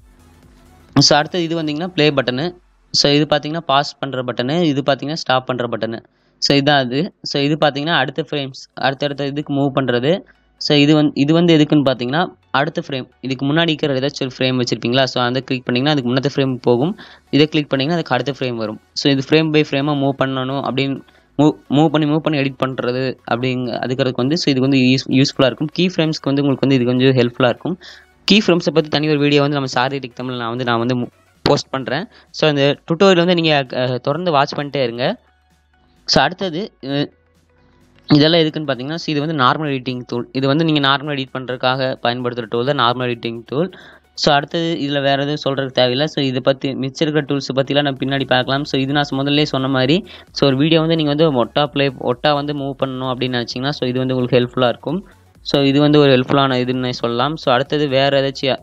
ஸோ அடுத்தது இது வந்தீங்கன்னா ப்ளே பட்டனு ஸோ இது பார்த்தீங்கன்னா பாஸ் பண்ணுற பட்டனு இது பார்த்தீங்கன்னா ஸ்டாப் பண்ணுற பட்டனு ஸோ இதான் அது ஸோ இது பார்த்தீங்கன்னா அடுத்த ஃப்ரேம்ஸ் அடுத்தடுத்த இதுக்கு மூவ் பண்ணுறது ஸோ இது வந்து இது வந்து எதுக்குன்னு பார்த்தீங்கன்னா அடுத்த ஃப்ரேம் இதுக்கு முன்னாடி இருக்கிற ஏதாச்சும் ஒரு ஃப்ரேம் வச்சிருப்பீங்களா ஸோ அதை கிளிக் பண்ணிங்கன்னா அதுக்கு முன்னத்த ஃப்ரேம் போகும் இதை கிளிக் பண்ணிங்கன்னா அதுக்கு அடுத்த ஃப்ரேம் வரும் ஸோ இது ஃப்ரேம் பை ஃப்ரேமாக மூவ் பண்ணணும் அப்படின்னு மூவ் மூவ் பண்ணி மூவ் பண்ணி எடிட் பண்ணுறது அப்படிங்க அதுக்கிறதுக்கு வந்து ஸோ இது வந்து யூஸ் யூஸ்ஃபுல்லாக இருக்கும் கீ ஃப்ரேம்ஸ்க்கு வந்து உங்களுக்கு வந்து இது கொஞ்சம் ஹெல்ப்ஃபுல்லாக இருக்கும் கீ ஃப்ரேம்ஸை பற்றி தனி ஒரு வீடியோ வந்து நம்ம சாரிடிக் தமிழ் நான் வந்து நான் வந்து போஸ்ட் பண்ணுறேன் ஸோ அந்த டுட்டோரியல் வந்து நீங்கள் தொடர்ந்து வாட்ச் பண்ணிட்டே இருங்க ஸோ அடுத்தது அஹ், இதெல்லாம் எதுக்குன்னு பார்த்தீங்கன்னா so இது வந்து நார்மல் எடிட்டிங் டூல் இது வந்து நீங்கள் நார்மல் எடிட் பண்ணுறதுக்காக பயன்படுத்துகிற டூல் தான் நார்மல் எடிட்டிங் டூல் ஸோ அடுத்தது இதில் வேறு எதுவும் சொல்கிறதுக்கு தேவையில்லை ஸோ இதை பற்றி மிச்சம் இருக்கிற டூல்ஸ் பற்றிலாம் நம்ம பின்னாடி பார்க்கலாம் ஸோ இது நான் முதல்ல சொன்ன மாதிரி ஸோ ஒரு வீடியோ வந்து நீங்கள் வந்து ஒட்டா ப்ளே ஒட்டா வந்து மூவ் பண்ணணும் அப்படின்னு நினச்சிங்கன்னா ஸோ இது வந்து உங்களுக்கு ஹெல்ப்ஃபுல்லாக இருக்கும் ஸோ இது வந்து ஒரு ஹெல்ப்ஃபுல்லான இதுன்னு சொல்லலாம் ஸோ அடுத்தது வேறு ஏதாச்சும்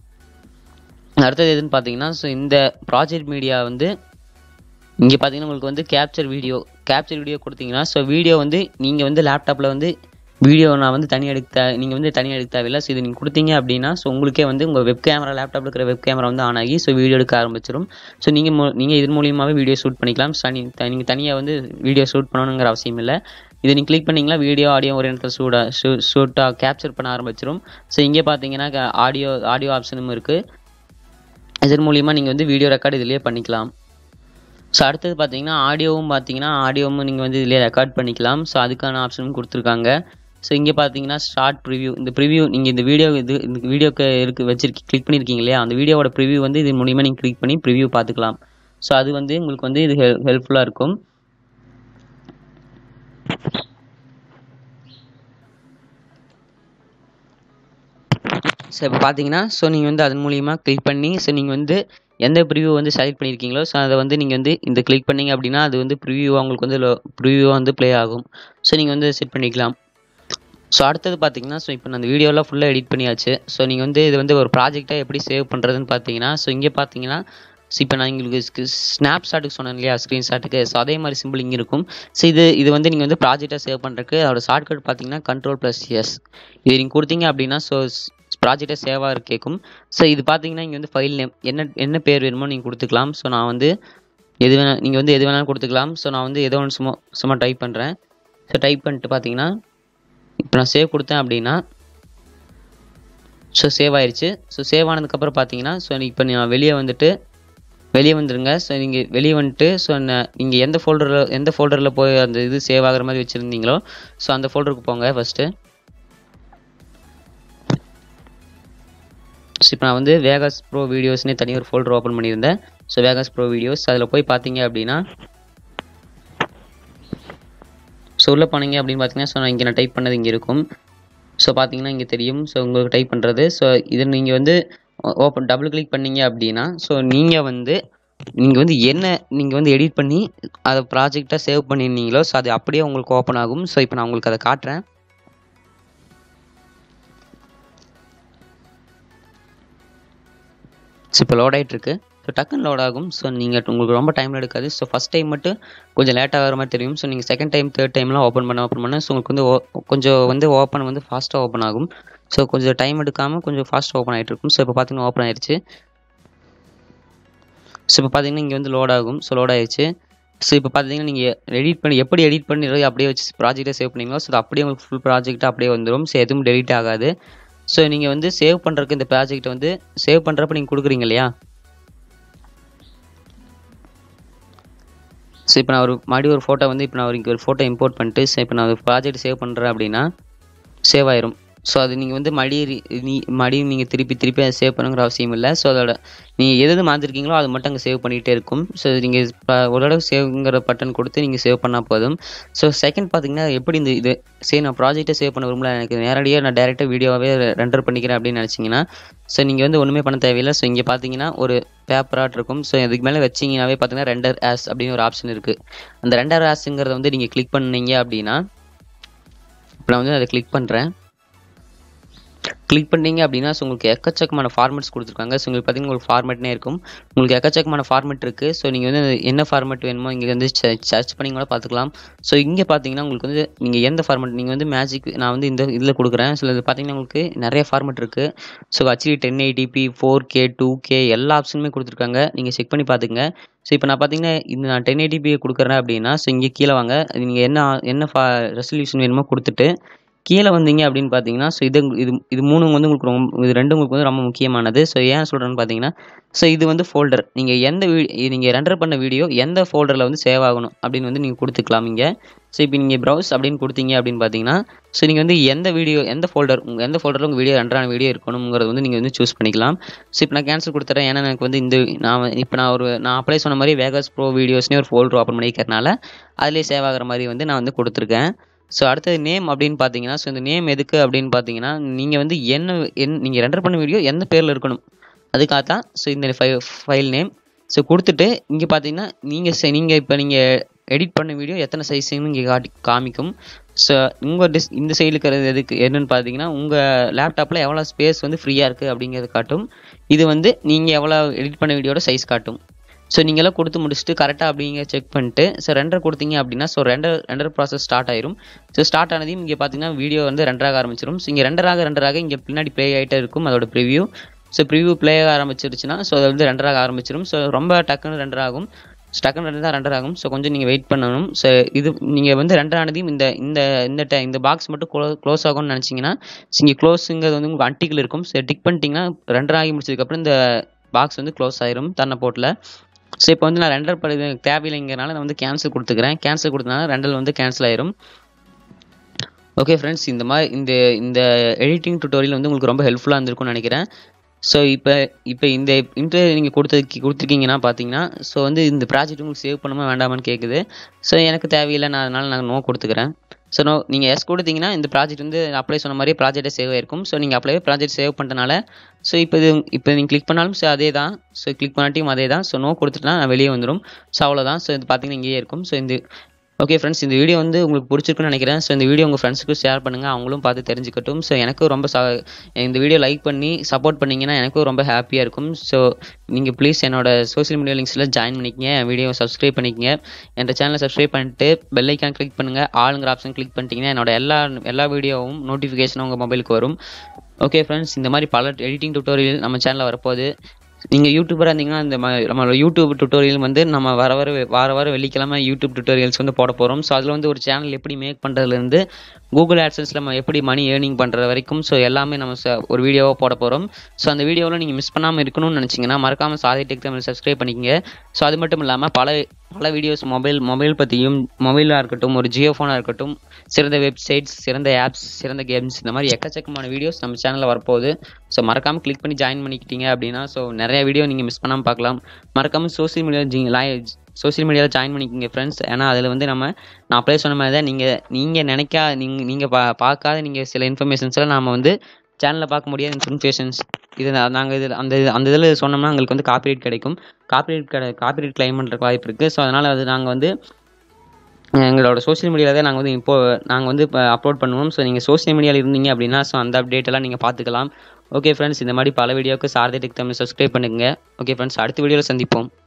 அடுத்தது எதுன்னு பார்த்தீங்கன்னா ஸோ இந்த ப்ராஜெக்ட் மீடியா வந்து இங்கே பார்த்தீங்கன்னா உங்களுக்கு வந்து கேப்சர் வீடியோ கேப்சர் வீடியோ கொடுத்தீங்கன்னா ஸோ வீடியோ வந்து நீங்கள் வந்து லேப்டாப்பில் வந்து வீடியோ நான் வந்து தனி எடுக்க தே நீங்கள் வந்து தனி எடுக்க தேவையில்லை ஸோ இது நீங்கள் கொடுத்தீங்க அப்படின்னா ஸோ உங்களுக்கே வந்து உங்கள் வெப் கேமரா லேப்டாப்பில் இருக்கிற வெப் கேமரா வந்து ஆன் ஆகி ஸோ வீடியோ எடுக்க ஆரம்பிச்சிடும் ஸோ நீங்கள் மூ நீங்கள் இது மூலியமாகவே வீடியோ ஷூட் பண்ணிக்கலாம் தனி நீங்கள் தனியாக வந்து வீடியோ ஷூட் பண்ணணுங்கிற அவசியம் இல்லை இது நீங்கள் கிளிக் பண்ணிங்களா வீடியோ ஆடியோ ஒரு இடத்துல ஷூட்டாக ஷூ ஷூட்டாக கேப்சர் பண்ண ஆரம்பிச்சிடும் ஸோ இங்கே பார்த்தீங்கன்னா ஆடியோ ஆடியோ ஆப்ஷனும் இருக்குது இதன் மூலியமாக நீங்கள் வந்து வீடியோ ரெக்கார்டு இதுலேயே பண்ணிக்கலாம் ஸோ அடுத்தது பார்த்தீங்கன்னா ஆடியோவும் பார்த்தீங்கன்னா ஆடியோவும் நீங்கள் வந்து இதிலே ரெக்கார்ட் பண்ணிக்கலாம் ஸோ அதுக்கான ஆப்ஷனும் கொடுத்துருக்காங்க ஸோ இங்கே பார்த்தீங்கன்னா ஷார்ட் ப்ரிவ்யூ இந்த ப்ரிவ்யூ நீங்கள் இந்த வீடியோ இது இந்த வீடியோக்கு இருக்கு வச்சிருக்கி கிளிக் பண்ணியிருக்கீங்க இல்லையா அந்த வீடியோவோட ப்ரிவ்யூ வந்து இது மூலியமாக நீங்கள் கிளிக் பண்ணி ப்ரிவ்யூ பார்த்துக்கலாம் ஸோ அது வந்து உங்களுக்கு வந்து இது ஹெல் ஹெல்ப்ஃபுல்லாக இருக்கும் ஸோ இப்போ பார்த்தீங்கன்னா ஸோ நீங்கள் வந்து அதன் மூலியமாக கிளிக் பண்ணி ஸோ நீங்கள் வந்து எந்த ப்ரிவியூ வந்து செலக்ட் பண்ணியிருக்கீங்களோ ஸோ அதை வந்து நீங்கள் வந்து இந்த கிளிக் பண்ணீங்க அப்படின்னா அது வந்து ப்ரிவியூவாக உங்களுக்கு வந்து ப்ரிவியூவாக வந்து ப்ளே ஆகும் ஸோ நீங்கள் வந்து செட் பண்ணிக்கலாம் ஸோ அடுத்தது பார்த்தீங்கன்னா ஸோ இப்போ நான் அந்த வீடியோலாம் ஃபுல்லாக எடிட் பண்ணியாச்சு ஸோ நீங்கள் வந்து இது வந்து ஒரு ப்ராஜெக்டாக எப்படி சேவ் பண்ணுறதுன்னு பார்த்தீங்கன்னா ஸோ இங்கே பார்த்தீங்கன்னா ஸோ இப்போ நான் உங்களுக்கு ஸ்னாப் ஷாட்டுக்கு சொன்னேன் இல்லையா ஸ்க்ரீன் ஷாட்டுக்கு ஸோ அதே மாதிரி சிம்பிள் இங்கே இருக்கும் ஸோ இது இது வந்து நீங்கள் வந்து ப்ராஜெக்டாக சேவ் பண்ணுறதுக்கு அதோட ஷார்ட்கட் பார்த்தீங்கன்னா கண்ட்ரோல் ப்ளஸ் எஸ் இது நீங்கள் கொடுத்தீங்க அப்படின்னா ஸோ ப்ராஜெக்டை சேவ் ஆகிற கேட்கும் ஸோ இது பார்த்தீங்கன்னா இங்கே வந்து ஃபைல் நேம் என்ன என்ன பேர் வேணுமோ நீங்கள் கொடுத்துக்கலாம் ஸோ நான் வந்து எது வேணா நீங்கள் வந்து எது வேணாலும் கொடுத்துக்கலாம் ஸோ நான் வந்து ஏதோ ஒன்று சும்மா சும்மா டைப் பண்ணுறேன் ஸோ டைப் பண்ணிட்டு பார்த்தீங்கன்னா இப்போ நான் சேவ் கொடுத்தேன் அப்படின்னா ஸோ சேவ் ஆயிடுச்சு ஸோ சேவ் ஆனதுக்கப்புறம் பார்த்தீங்கன்னா ஸோ இப்போ நான் வெளியே வந்துட்டு வெளியே வந்துடுங்க ஸோ நீங்கள் வெளியே வந்துட்டு ஸோ நீங்கள் எந்த ஃபோல்டரில் எந்த ஃபோல்டரில் போய் அந்த இது சேவ் ஆகிற மாதிரி வச்சுருந்தீங்களோ ஸோ அந்த ஃபோல்டருக்கு போங்க ஃபஸ்ட்டு ஸோ இப்போ நான் வந்து வேகாஸ் ப்ரோ வீடியோஸ்னே தனி ஒரு ஃபோல்டர் ஓப்பன் பண்ணியிருந்தேன் ஸோ வேகாஸ் ப்ரோ வீடியோஸ் அதில் போய் பார்த்தீங்க அப்படின்னா ஸோ உள்ளே போனீங்க அப்படின்னு பார்த்தீங்கன்னா ஸோ நான் இங்கே நான் டைப் பண்ணது இங்கே இருக்கும் ஸோ பார்த்தீங்கன்னா இங்கே தெரியும் ஸோ உங்களுக்கு டைப் பண்ணுறது ஸோ இதை நீங்கள் வந்து ஓப்பன் டபுள் கிளிக் பண்ணீங்க அப்படின்னா ஸோ நீங்கள் வந்து நீங்கள் வந்து என்ன நீங்கள் வந்து எடிட் பண்ணி அதை ப்ராஜெக்டாக சேவ் பண்ணியிருந்தீங்களோ ஸோ அது அப்படியே உங்களுக்கு ஓப்பன் ஆகும் ஸோ இப்போ நான் உங்களுக்கு அதை காட்டுறேன் ஸோ இப்போ லோட் ஆகிட்டுருக்கு ஸோ டக்குன்னு லோட் ஆகும் ஸோ நீங்கள் உங்களுக்கு ரொம்ப டைம் எடுக்காது ஸோ ஃபஸ்ட் டைம் மட்டும் கொஞ்சம் லேட்டாக ஆகிற மாதிரி தெரியும் ஸோ நீங்கள் செகண்ட் டைம் தேர்ட் டைம்லாம் ஓப்பன் பண்ண ஓப்பன் பண்ண ஸோ உங்களுக்கு வந்து o- கொஞ்சம் வந்து ஓப்பன் வந்து ஃபாஸ்ட்டாக ஓப்பன் ஆகும் ஸோ கொஞ்சம் டைம் எடுக்காமல் கொஞ்சம் ஃபாஸ்ட்டாக ஓப்பன் ஆகிட்டு இருக்கும் ஸோ இப்போ பார்த்தீங்கன்னா ஓப்பன் ஆயிடுச்சு ஸோ இப்போ பார்த்தீங்கன்னா இங்கே வந்து லோட் ஆகும் ஸோ லோட் ஆயிடுச்சு ஸோ இப்போ பார்த்தீங்கன்னா நீங்கள் எடிட் பண்ணி எப்படி எடிட் பண்ணி அப்படியே வச்சு ப்ராஜெக்டை சேவ் பண்ணீங்களோ ஸோ அது அப்படியே உங்களுக்கு ஃபுல் ப்ராஜெக்டாக அப்படியே வந்துடும் ஸோ எதுவும் டெலிட் ஆகாது ஸோ நீங்கள் வந்து சேவ் பண்ணுறதுக்கு இந்த ப்ராஜெக்ட்டை வந்து சேவ் பண்ணுறப்ப நீங்கள் கொடுக்குறீங்க இல்லையா ஸோ இப்போ நான் ஒரு மறுபடியும் ஒரு ஃபோட்டோ வந்து இப்போ நான் ஒரு இங்கே ஒரு ஃபோட்டோ இம்போர்ட் பண்ணிட்டு ஸோ இப்போ நான் ஒரு ப்ராஜெக்ட் சேவ் பண்ணுறேன் அப்படின்னா சேவ் ஆயிரும் ஸோ அது நீங்கள் வந்து மறுபடியும் re- நீ மறுபடியும் நீங்கள் திருப்பி திருப்பி அதை சேவ் பண்ணுங்கிற அவசியம் இல்லை ஸோ அதோட நீங்கள் எது எது மாற்றிருக்கீங்களோ அது மட்டும் அங்கே சேவ் பண்ணிகிட்டே இருக்கும் ஸோ நீங்கள் ஒரு தடவை சேவ்ங்கிற பட்டன் கொடுத்து நீங்கள் சேவ் பண்ணால் போதும் ஸோ செகண்ட் பார்த்தீங்கன்னா எப்படி இந்த இது சரி நான் ப்ராஜெக்ட்டை சேவ் பண்ண விரும்பல எனக்கு நேரடியாக நான் டேரெக்டாக வீடியோவாகவே ரெண்டர் பண்ணிக்கிறேன் அப்படின்னு நினச்சிங்கன்னா ஸோ நீங்கள் வந்து ஒன்றுமே பண்ண தேவையில்லை ஸோ இங்கே பார்த்தீங்கன்னா ஒரு பேப்பராட் இருக்கும் ஸோ இதுக்கு மேலே வச்சிங்கனாவே பார்த்தீங்கன்னா ரெண்டர் ஆஸ் அப்படின்னு ஒரு ஆப்ஷன் இருக்குது அந்த ரெண்டர் ஆஸுங்கிறத வந்து நீங்கள் கிளிக் பண்ணீங்க அப்படின்னா இப்போ நான் வந்து அதை கிளிக் பண்ணுறேன் கிளிக் பண்ணீங்க அப்படின்னா ஸோ உங்களுக்கு எக்கச்சக்கமான ஃபார்மெட்ஸ் கொடுத்துருக்காங்க ஸோ உங்களுக்கு பார்த்தீங்கன்னா உங்களுக்கு ஃபார்மெட்னே இருக்கும் உங்களுக்கு எக்கச்சக்கமான ஃபார்மெட் இருக்குது ஸோ நீங்கள் வந்து என்ன ஃபார்மெட் வேணுமோ இங்கே வந்து சர்ச் பண்ணி கூட பார்த்துக்கலாம் ஸோ இங்கே பார்த்தீங்கன்னா உங்களுக்கு வந்து நீங்கள் எந்த ஃபார்மெட் நீங்கள் வந்து மேஜிக் நான் வந்து இந்த இதில் கொடுக்குறேன் ஸோ இது பார்த்தீங்கன்னா உங்களுக்கு நிறைய ஃபார்மெட் இருக்குது so HD ten eighty p four K two K எல்லா ஆப்ஷனுமே கொடுத்துருக்காங்க நீங்கள் செக் பண்ணி பார்த்துங்க ஸோ இப்போ நான் பார்த்தீங்கன்னா இந்த நான் டென் எயிட்டிபி கொடுக்குறேன் அப்படின்னா ஸோ இங்கே கீழே வாங்க நீங்கள் என்ன என்ன ஃபா ரெசல்யூஷன் வேணுமோ கொடுத்துட்டு கீழே வந்தீங்க அப்படின்னு பார்த்தீங்கன்னா ஸோ இது இது இது மூணு வந்து உங்களுக்கு ரொம்ப இது ரெண்டு உங்களுக்கு வந்து ரொம்ப முக்கியமானது ஸோ ஏன் சொல்கிறேன்னு பார்த்தீங்கன்னா ஸோ இது வந்து ஃபோல்டர் நீங்கள் எந்த வீ நீங்கள் ரெண்டர் பண்ண வீடியோ எந்த ஃபோல்டரில் வந்து சேவ் ஆகணும் அப்படின்னு வந்து நீங்கள் கொடுத்துக்கலாம் இங்கே ஸோ இப்போ நீங்கள் ப்ரௌஸ் அப்படின்னு கொடுத்தீங்க அப்படின்னு பார்த்தீங்கன்னா ஸோ நீங்கள் வந்து எந்த வீடியோ எந்த ஃபோல்டர் உங்கள் எந்த ஃபோல்டரில் உங்கள் வீடியோ ரெண்டரான வீடியோ இருக்கணுங்கிறது வந்து நீங்கள் வந்து சூஸ் பண்ணிக்கலாம் ஸோ இப்போ நான் கேன்சல் கொடுத்துறேன் ஏன்னா எனக்கு வந்து இந்த நான் இப்போ நான் ஒரு நான் அப்ளை சொன்ன மாதிரி வேகஸ் ப்ரோ வீடியோஸ்னே ஒரு ஃபோல்டர் ஓப்பன் பண்ணிக்கிறனால அதிலே சேவ் ஆகிற மாதிரி வந்து நான் வந்து கொடுத்துருக்கேன் ஸோ அடுத்தது நேம் அப்படின்னு பார்த்தீங்கன்னா ஸோ இந்த நேம் எதுக்கு அப்படின்னு பார்த்தீங்கன்னா நீங்கள் வந்து என்ன என் நீங்கள் ரெண்டர் பண்ண வீடியோ எந்த பேரில் இருக்கணும் அதுக்காக தான் ஸோ இந்த ஃபை ஃபைல் நேம் ஸோ கொடுத்துட்டு இங்கே பார்த்தீங்கன்னா நீங்கள் நீங்கள் இப்போ நீங்கள் எடிட் பண்ண வீடியோ எத்தனை சைஸ்ன்னு இங்கே காட்டி காமிக்கும் ஸோ உங்கள் டிஸ் இந்த சைடில் இருக்கிறது எதுக்கு என்னன்னு பார்த்தீங்கன்னா உங்கள் லேப்டாப்பில் எவ்வளோ ஸ்பேஸ் வந்து ஃப்ரீயாக இருக்குது அப்படிங்கிறது காட்டும் இது வந்து நீங்கள் எவ்வளோ எடிட் பண்ண வீடியோட சைஸ் காட்டும் ஸோ நீங்களாம் கொடுத்து முடிச்சுட்டு கரெக்டாக அப்படிங்க செக் பண்ணிட்டு ஸோ ரெண்டர் கொடுத்தீங்க அப்படின்னா so render render process start ஆயிரும் ஸோ ஸ்டார்ட் ஆனதையும் இங்கே பார்த்தீங்கன்னா வீடியோ வந்து ரெண்டராக ஆரம்பிச்சிடும் ஸோ இங்கே ரெண்டராக ரெண்டராக இங்கே பின்னாடி ப்ளே ஆகிட்டே இருக்கும் அதோட ப்ரிவ்யூ ஸோ ப்ரிவ்யூ ப்ளே ஆக ஆரம்பிச்சிருச்சுன்னா ஸோ அது வந்து ரெண்டராக ஆரம்பிச்சிடும் ஸோ ரொம்ப டக்குன்னு ரெண்டர் ஆகும் டக்குன்னு ரெண்டு தான் ரெண்டர் ஆகும் ஸோ கொஞ்சம் நீங்கள் வெயிட் பண்ணணும் ஸோ இது நீங்கள் வந்து ரெண்டர் ஆனதையும் இந்த இந்த இந்த ட இந்த பாக்ஸ் மட்டும் க்ளோ க்ளோஸ் ஆகும்னு நினச்சிங்கன்னா ஸோ இங்கே க்ளோஸுங்கிறது வந்து உங்களுக்கு அன்டிக்கில் இருக்கும் ஸோ டிக் பண்ணிட்டீங்கன்னா ரெண்டர் ஆகி முடிச்சதுக்கப்புறம் இந்த பாக்ஸ் வந்து க்ளோஸ் ஆயிரும் தன்னை போட்டில் ஸோ இப்போ வந்து நான் ரெண்டர் பண்ணி தேவையில்லைங்கிறனால நான் வந்து கேன்சல் கொடுத்துக்கிறேன் கேன்சல் கொடுத்தனால ரெண்டல் வந்து கேன்சல் ஆயிரும் ஓகே ஃப்ரெண்ட்ஸ் இந்த மாதிரி இந்த இந்த எடிட்டிங் டுட்டோரியல் வந்து உங்களுக்கு ரொம்ப ஹெல்ப்ஃபுல்லாக இருந்திருக்கும்னு நினைக்கிறேன் ஸோ இப்போ இப்போ இந்த இன்டர்வியூ நீங்கள் கொடுத்து கொடுத்துருக்கீங்கன்னா பார்த்தீங்கன்னா ஸோ வந்து இந்த ப்ராஜெக்ட் உங்களுக்கு சேவ் பண்ணுமா வேண்டாமான்னு கேட்குது ஸோ எனக்கு தேவையில்லை நான் அதனால் நான் நோ கொடுத்துக்கிறேன் ஸோ நோ நீங்கள் எஸ் கொடுத்தீங்கன்னா இந்த ப்ராஜெக்ட் வந்து அப்ளை சொன்ன மாதிரி ப்ராஜெக்டே சேவ் ஆயிருக்கும் ஸோ நீங்கள் அப்ளை ப்ராஜெக்ட் சேவ் பண்ணிட்டனால ஸோ இப்போ இது இப்போ நீங்கள் கிளிக் பண்ணாலும் ஸோ அதே தான் ஸோ கிளிக் பண்ணாட்டியும் அதே தான் ஸோ நோ கொடுத்துட்டா நான் வெளியே வந்துடும் ஸோ அவ்வளோதான் ஸோ இது பார்த்தீங்கன்னா இங்கேயே இருக்கும் ஸோ இந்த ஓகே ஃப்ரெண்ட்ஸ் இந்த வீடியோ வந்து உங்களுக்கு பிடிச்சிருக்குன்னு நினைக்கிறேன் ஸோ இந்த வீடியோ உங்கள் ஃப்ரெண்ட்ஸுக்கு ஷேர் பண்ணுங்கள் அவங்களும் பார்த்து தெரிஞ்சுக்கட்டும் ஸோ எனக்கும் ரொம்ப ச இந்த வீடியோ லைக் பண்ணி சப்போர்ட் பண்ணிங்கன்னா எனக்கும் ரொம்ப ஹாப்பியாக இருக்கும் ஸோ நீங்கள் ப்ளீஸ் என்னோட சோஷியல் மீடியா லிங்க்ஸில் ஜாயின் பண்ணிக்கங்க என் வீடியோ சப்ஸ்கிரைப் பண்ணிக்கங்க என் சேனலை சப்ஸ்கிரைப் பண்ணிட்டு பெல் ஐக்கான் கிளிக் பண்ணுங்கள் ஆளுங்கிற ஆப்ஷன் கிளிக் பண்ணிட்டீங்கன்னா என்னோட எல்லா எல்லா வீடியோவும் நோட்டிஃபிகேஷனும் உங்கள் மொபைலுக்கு வரும் ஓகே ஃப்ரெண்ட்ஸ் இந்த மாதிரி பல எடிட்டிங் டுட்டோரியல் நம்ம சேனலில் வரப்போகுது நீங்கள் யூடியூபராக இருந்தீங்கன்னா இந்த மா- நம்மளோட யூடியூப் டுட்டோரியல் வந்து நம்ம வர வர வார வாரம் வெள்ளிக்கிழமை யூடியூப் டுட்டோரியல்ஸ் வந்து போட போகிறோம் ஸோ அதில் வந்து ஒரு சேனல் எப்படி மேக் பண்ணுறதுலேருந்து கூகுள் ஆட்சன்ஸில் நம்ம எப்படி மணி ஏர்னிங் பண்ணுறது வரைக்கும் ஸோ எல்லாமே நம்ம ச- ஒரு வீடியோவாக போட போகிறோம் ஸோ அந்த வீடியோவில் நீங்கள் மிஸ் பண்ணாமல் இருக்கணும்னு நினச்சிங்கன்னா மறக்காமல் சாதி டெக் தமிழ் சப்ஸ்கிரைப் பண்ணிக்கங்க ஸோ அது மட்டும் இல்லாமல் பல பல வீடியோஸ் மொபைல் மொபைல் பற்றியும் மொபைலாக இருக்கட்டும் ஒரு ஜியோ ஃபோனாக இருக்கட்டும் சிறந்த வெப்சைட்ஸ் சிறந்த ஆப்ஸ் சிறந்த கேம்ஸ் இந்த மாதிரி எக்கச்சக்கமான வீடியோஸ் நம்ம சேனலில் வரப்போகுது ஸோ மறக்காமல் கிளிக் பண்ணி ஜாயின் பண்ணிக்கிட்டீங்க அப்படின்னா ஸோ நிறைய வீடியோ நீங்கள் மிஸ் பண்ணாமல் பார்க்கலாம் மறக்காமல் சோஷியல் மீடியா ஜி சோஷியல் மீடியாவில் ஜாயின் பண்ணிக்கோங்க ஃப்ரெண்ட்ஸ் ஏன்னா அதில் வந்து நம்ம நான் அப்ளை சொன்ன மாதிரி தான் நீங்கள் நீங்கள் நினைக்கா நீங்கள் நீங்கள் பா பார்க்காத நீங்கள் சில இன்ஃபர்மேஷன்ஸ்லாம் நாம் வந்து சேனலில் பார்க்க முடியாத இன்ஃபர்மேஷன்ஸ் இது நாங்கள் இதில் அந்த இது- அந்த இதில் சொன்னோம்னா எங்களுக்கு வந்து காப்பிரைட் கிடைக்கும் காப்பிரைட் கிடை காப்பிரைட் கிளைம் பண்ணுற வாய்ப்பு இருக்குது ஸோ அதனால் அது நாங்கள் வந்து எங்களோட சோஷியல் மீடியாவில் தான் நாங்கள் வந்து இப்போ நாங்கள் வந்து இப்போ அப்லோட் பண்ணுவோம் ஸோ நீங்கள் சோஷியல் மீடியாவில் இருந்தீங்க அப்படின்னா ஸோ அந்த அப்டேட் எல்லாம் நீங்கள் பார்த்துக்கலாம் ஓகே ஃப்ரெண்ட்ஸ் இந்த மாதிரி பல வீடியோவுக்கு சாரதி டெக் தமிழ் சப்ஸ்கிரைப் பண்ணுங்க ஓகே ஃப்ரெண்ட்ஸ் அடுத்த வீடியோவில் சந்திப்போம்